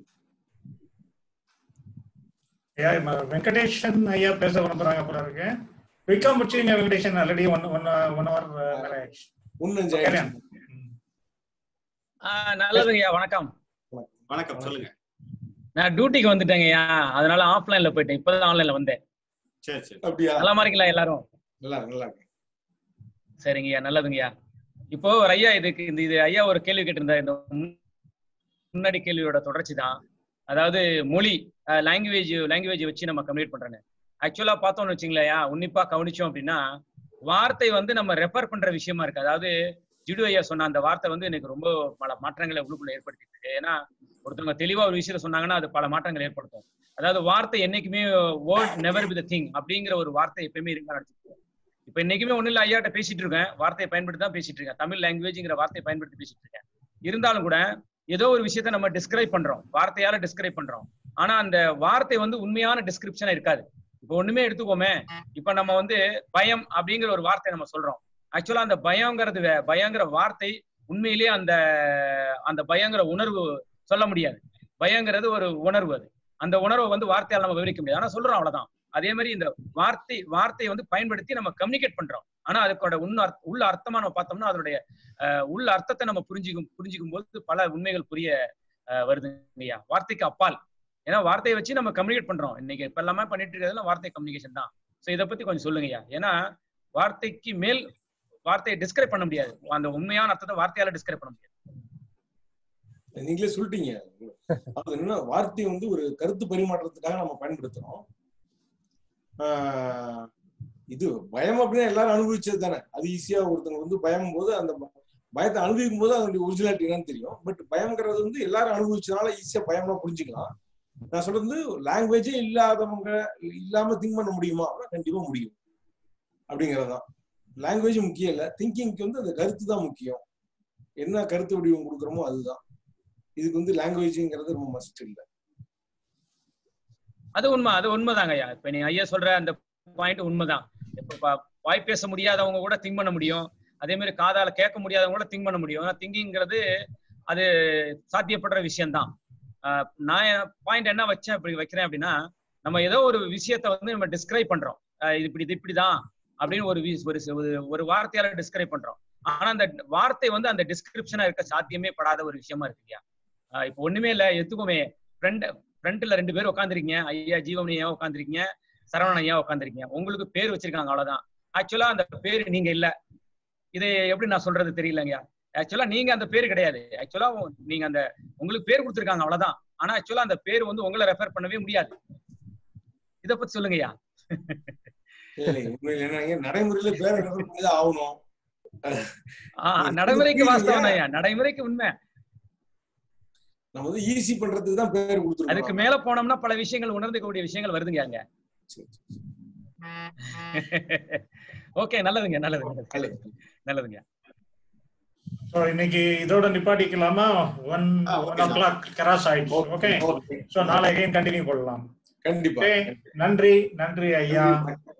ஐயா ம- வெங்கடேஷன் ஐயா பேச விரும்புறாங்க போல இருக்கு குயிக்கா முடிச்சுங்க Venkatesan already one one one hour மேல ஆயிடுச்சு முன்னஞ்சு கல்யாண். ம். ஆஹ் நல்லதுங்கய்யா வணக்கம் வணக்கம் சொல்லுங்க நான் டியூட்டிக்கு வந்துட்டேங்கய்யா அதனால ஆஃப்லைன்ல போயிட்டேன் இப்பதான் ஆன்லைன்ல வந்தேன் சரி சரி அப்படியா நலமா இருக்கீங்களா எல்லாரும் நல்லா இருக்கு, நல்லா இருக்கு. சரிங்கய்யா நல்லதுங்கய்யா இப்போ ஒரு ஐயா இதுக்கு இந்த இது ஐயா ஒரு கேள்வி கேட்டிருந்தார் இந்த முன்- முன்னாடி கேள்வியோட தொடர்ச்சி தான் அதாவது மொழி லாங்குவேஜ் லாங்குவேஜ் வச்சு நம்ம கம்யூனிகேட் பண்றேன்னு ஆக்சுவலா பார்த்தோம்னு வச்சுங்களேன் உன்னிப்பா கவனிச்சோம் அப்படின்னா வார்த்தை வந்து நம்ம ரெஃபர் பண்ற விஷயமா இருக்கு அதாவது ஜிடு ஐயா சொன்ன அந்த வார்த்தை வந்து எனக்கு ரொம்ப பல மாற்றங்களை உள்ளுக்குள்ள ஏற்படுத்திட்டு இருக்கு ஏன்னா ஒருத்தவங்க தெளிவா ஒரு விஷயத்த சொன்னாங்கன்னா அது பல மாற்றங்களை ஏற்படுத்தும் அதாவது வார்த்தை என்னைக்குமே word never be the thing அப்படிங்கிற ஒரு வார்த்தை எப்பயுமே இருக்கா நினைச்சிருக்கோம் இப்ப இன்னைக்குமே ஒண்ணு இல்ல ஐயாட்ட பேசிட்டு இருக்கேன் வார்த்தையை பயன்படுத்தி தான் பேசிட்டு இருக்கேன் தமிழ் லாங்குவேஜ்ங்கிற வார்த்தையை பயன்படுத்தி பேசிட்டு இருக்கேன் இருந்தாலும் கூட ஏதோ ஒரு விஷயத்த நம்ம டிஸ்கிரைப் பண்றோம் வார்த்தையால டிஸ்கிரைப் பண்றோம் ஆனா அந்த வார்த்தை வந்து உண்மையான டிஸ்கிரிப்ஷனா இருக்காது இப்போ ஒண்ணுமே எடுத்துக்கோமே இப்ப நம்ம வந்து பயம் அப்படிங்கிற ஒரு வார்த்தை நம்ம சொல்றோம் ஆக்சுவலா அந்த பயங்கிறது வே- பயங்கிற வார்த்தை உண்மையிலேயே அந்த அந்த பயங்கிற உணர்வு சொல்ல முடியாது பயங்கிறது ஒரு உணர்வு அது அந்த உணர்வை வந்து வார்த்தையால நம்ம விவரிக்க முடியாது ஆனா சொல்றோம் அவ்வளவுதான் அதே மாதிரி இந்த வார்த்தை வார்த்தையை வந்து பயன்படுத்தி நம்ம கம்யூனிகேட் பண்றோம் ஆனா அதுக்கோட உள்ள அர்த்த- உள்ள அர்த்தமா நம்ம பார்த்தோம்னா அதனுடைய அஹ், உள்ள அர்த்தத்தை நம்ம புரிஞ்சுக்கும் புரிஞ்சுக்கும் போது பல உண்மைகள் புரிய அஹ், வருதுங்கய்யா வார்த்தைக்கு அப்பால் ஏன்னா வார்த்தையை வச்சு நம்ம கம்யூனிகேட் பண்றோம் இன்னைக்கு இப்ப எல்லாமே பண்ணிட்டு இருக்கிறதுல வார்த்தை கம்யூனிகேஷன் தான் சோ இதை பத்தி கொஞ்சம் சொல்லுங்கய்யா ஏன்னா வார்த்தைக்கு மேல் வார்த்தையை டிஸ்கிரைப் பண்ண முடியாது அந்த உண்மையான அர்த்தத்தை வார்த்தையால டிஸ்கிரைப் பண்ண முடியாது நீங்களே சொல்லிட்டீங்க அது என்ன வார்த்தை வந்து ஒரு கருத்து பரிமாற்றத்துக்காக நம்ம பயன்படுத்துறோம் ஆஹ் இது பயம் அப்படின்னா எல்லாரும் அனுபவிச்சது தானே அது ஈஸியா ஒருத்தவங்க வந்து பயம் போது அந்த ப- பயத்தை அனுபவிக்கும் போது அதனுடைய ஒரிஜினாலிட்டி என்னன்னு தெரியும் பட் பயம்ங்கிறது வந்து எல்லாரும் அனுபவிச்சதுனால ஈஸியா பயம்னா புரிஞ்சுக்கலாம் நான் சொல்றது வந்து லாங்குவேஜே இல்லாதவங்க இல்லாம திங்க் பண்ண முடியுமா அப்படின்னா கண்டிப்பா முடியும் அப்படிங்கறதுதான் லாங்குவேஜ் முக்கியம் இல்ல திங்கிங்க்கு வந்து அந்த கருத்து தான் முக்கியம் என்ன கருத்து வடிவம் கொடுக்குறோமோ அதுதான் இதுக்கு வந்து லாங்குவேஜ்ங்கிறது ரொம்ப மஸ்ட் இல்ல அது உண்மை அது உண்மைதாங்க ஐயா இப்ப நீ ஐயா சொல்ற அந்த பாயிண்ட் உண்மைதான் இப்ப ப- வாய் பேச முடியாதவங்க கூட திங்க் பண்ண முடியும் அதே மாதிரி காதால கேட்க முடியாதவங்க கூட திங்க் பண்ண முடியும் ஆனா திங்கிங்கிறது அது சாத்தியப்படுற விஷயம்தான் ஆஹ் நான் பாயிண்ட் என்ன வச்சேன் அப்படி வைக்கிறேன் அப்படின்னா நம்ம ஏதோ ஒரு விஷயத்த வந்து நம்ம டிஸ்கிரைப் பண்றோம் ஆஹ் இது இப்படி இது இப்படிதான் அப்படின்னு ஒரு வி- ஒரு ஒரு- ஒரு வார்த்தையால டிஸ்கிரைப் பண்றோம் ஆனா அந்த வார்த்தை வந்து அந்த டிஸ்கிரிப்ஷனா இருக்க சாத்தியமே படாத ஒரு விஷயமா இருக்குங்க ஆஹ் இப்போ ஒண்ணுமே இல்ல எத்துக்குமே ஃப்ரெண்ட் ஃப்ரண்ட்ல ரெண்டு பேர் உட்காந்துருக்கீங்க ஐயா ஜீவமணி ஐயா உட்காந்துருக்கீங்க சரவணன் ஐயா உட்காந்துருக்கீங்க உங்களுக்கு பேர் வச்சிருக்காங்க அவ்வளவுதான் ஆக்சுவலா அந்த பேர் நீங்க இல்ல இது எப்படி நான் சொல்றது தெரியலங்க ஆக்சுவலா நீங்க அந்த பேர் கிடையாது ஆக்சுவலா நீங்க அந்த உங்களுக்கு பேர் கொடுத்துருக்காங்க அவ்வளவுதான் ஆனா ஆக்சுவலா அந்த பேர் வந்து உங்களை ரெஃபர் பண்ணவே முடியாது இத பத்தி சொல்லுங்கய்யா இல்லை, உண்மையில என்னங்க நடைமுறையில பேரை refer பண்ணிதான் ஆகணும் ஆஹ் நடைமுறைக்கு வாஸ்தவம் ஐயா நடைமுறைக்கு உண்மை நம்ம வந்து ஈஸி பண்றதுக்கு தான் பேர் அதுக்கு கொடுத்துருக்கோம் மேல போனோம்னா பல விஷயங்கள் உணர்ந்துக்கக்கூடிய விஷயங்கள் வருதுங்க அங்க ஓகே நல்லதுங்க நல்லதுங்க நல்லது. நல்லதுங்க ஸோ இன்னைக்கு இதோட நிப்பாட்டிக்கலாமா ஒன் ஆ, one okay, o'clock cross ஆயிடுச்சு ஓகே Okay. ஸோ நாளை அகைன் கண்டினியூ பண்ணலாம் கண்டிப்பா ஓகே நன்றி நன்றி ஐயா நன்றி.